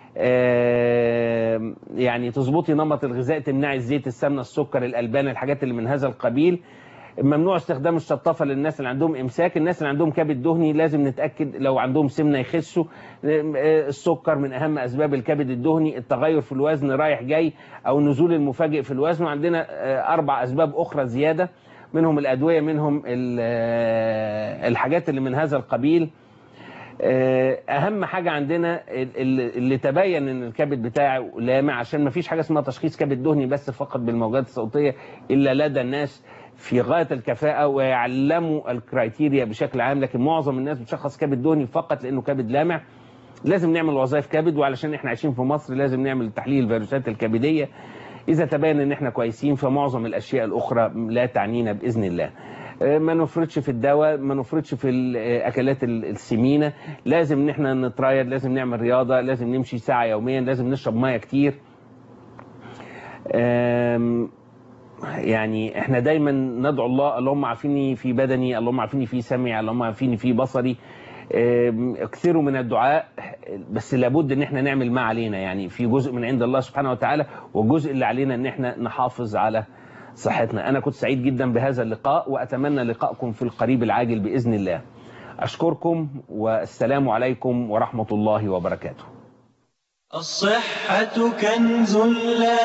آه، يعني تظبطي نمط الغذاء تمنعي الزيت السمنه السكر الالبان الحاجات اللي من هذا القبيل ممنوع استخدام الشطافه للناس اللي عندهم امساك الناس اللي عندهم كبد دهني لازم نتاكد لو عندهم سمنه يخسوا آه، السكر من اهم اسباب الكبد الدهني التغير في الوزن رايح جاي او النزول المفاجئ في الوزن وعندنا آه، اربع اسباب اخرى زياده منهم الادويه منهم ال- آه، الحاجات اللي من هذا القبيل آه، اهم حاجه عندنا ال- ال- اللي تبين ان الكبد بتاعه لامع عشان ما فيش حاجه اسمها تشخيص كبد دهني بس فقط بالموجات الصوتيه الا لدى الناس في غايه الكفاءه ويعلموا الكرايتيريا بشكل عام لكن معظم الناس بتشخص كبد دهني فقط لانه كبد لامع لازم نعمل وظائف كبد وعلشان احنا عايشين في مصر لازم نعمل تحليل الفيروسات الكبديه اذا تبين ان احنا كويسين فمعظم الاشياء الاخرى لا تعنينا باذن الله آه، ما نفرطش في الدواء ما نفرطش في الاكلات ال- السمينه لازم ان احنا نترايد لازم نعمل رياضه لازم نمشي ساعه يوميا لازم نشرب ميه كتير آم، يعني احنا دايما ندعو الله اللهم عافيني في بدني اللهم عافيني في سمعي اللهم عافيني في بصري آم، اكثروا من الدعاء بس لابد ان احنا نعمل ما علينا يعني في جزء من عند الله سبحانه وتعالى والجزء اللي علينا ان احنا نحافظ على صحتنا انا كنت سعيد جدا بهذا اللقاء واتمنى لقائكم في القريب العاجل باذن الله اشكركم والسلام عليكم ورحمه الله وبركاته الصحة كنز لا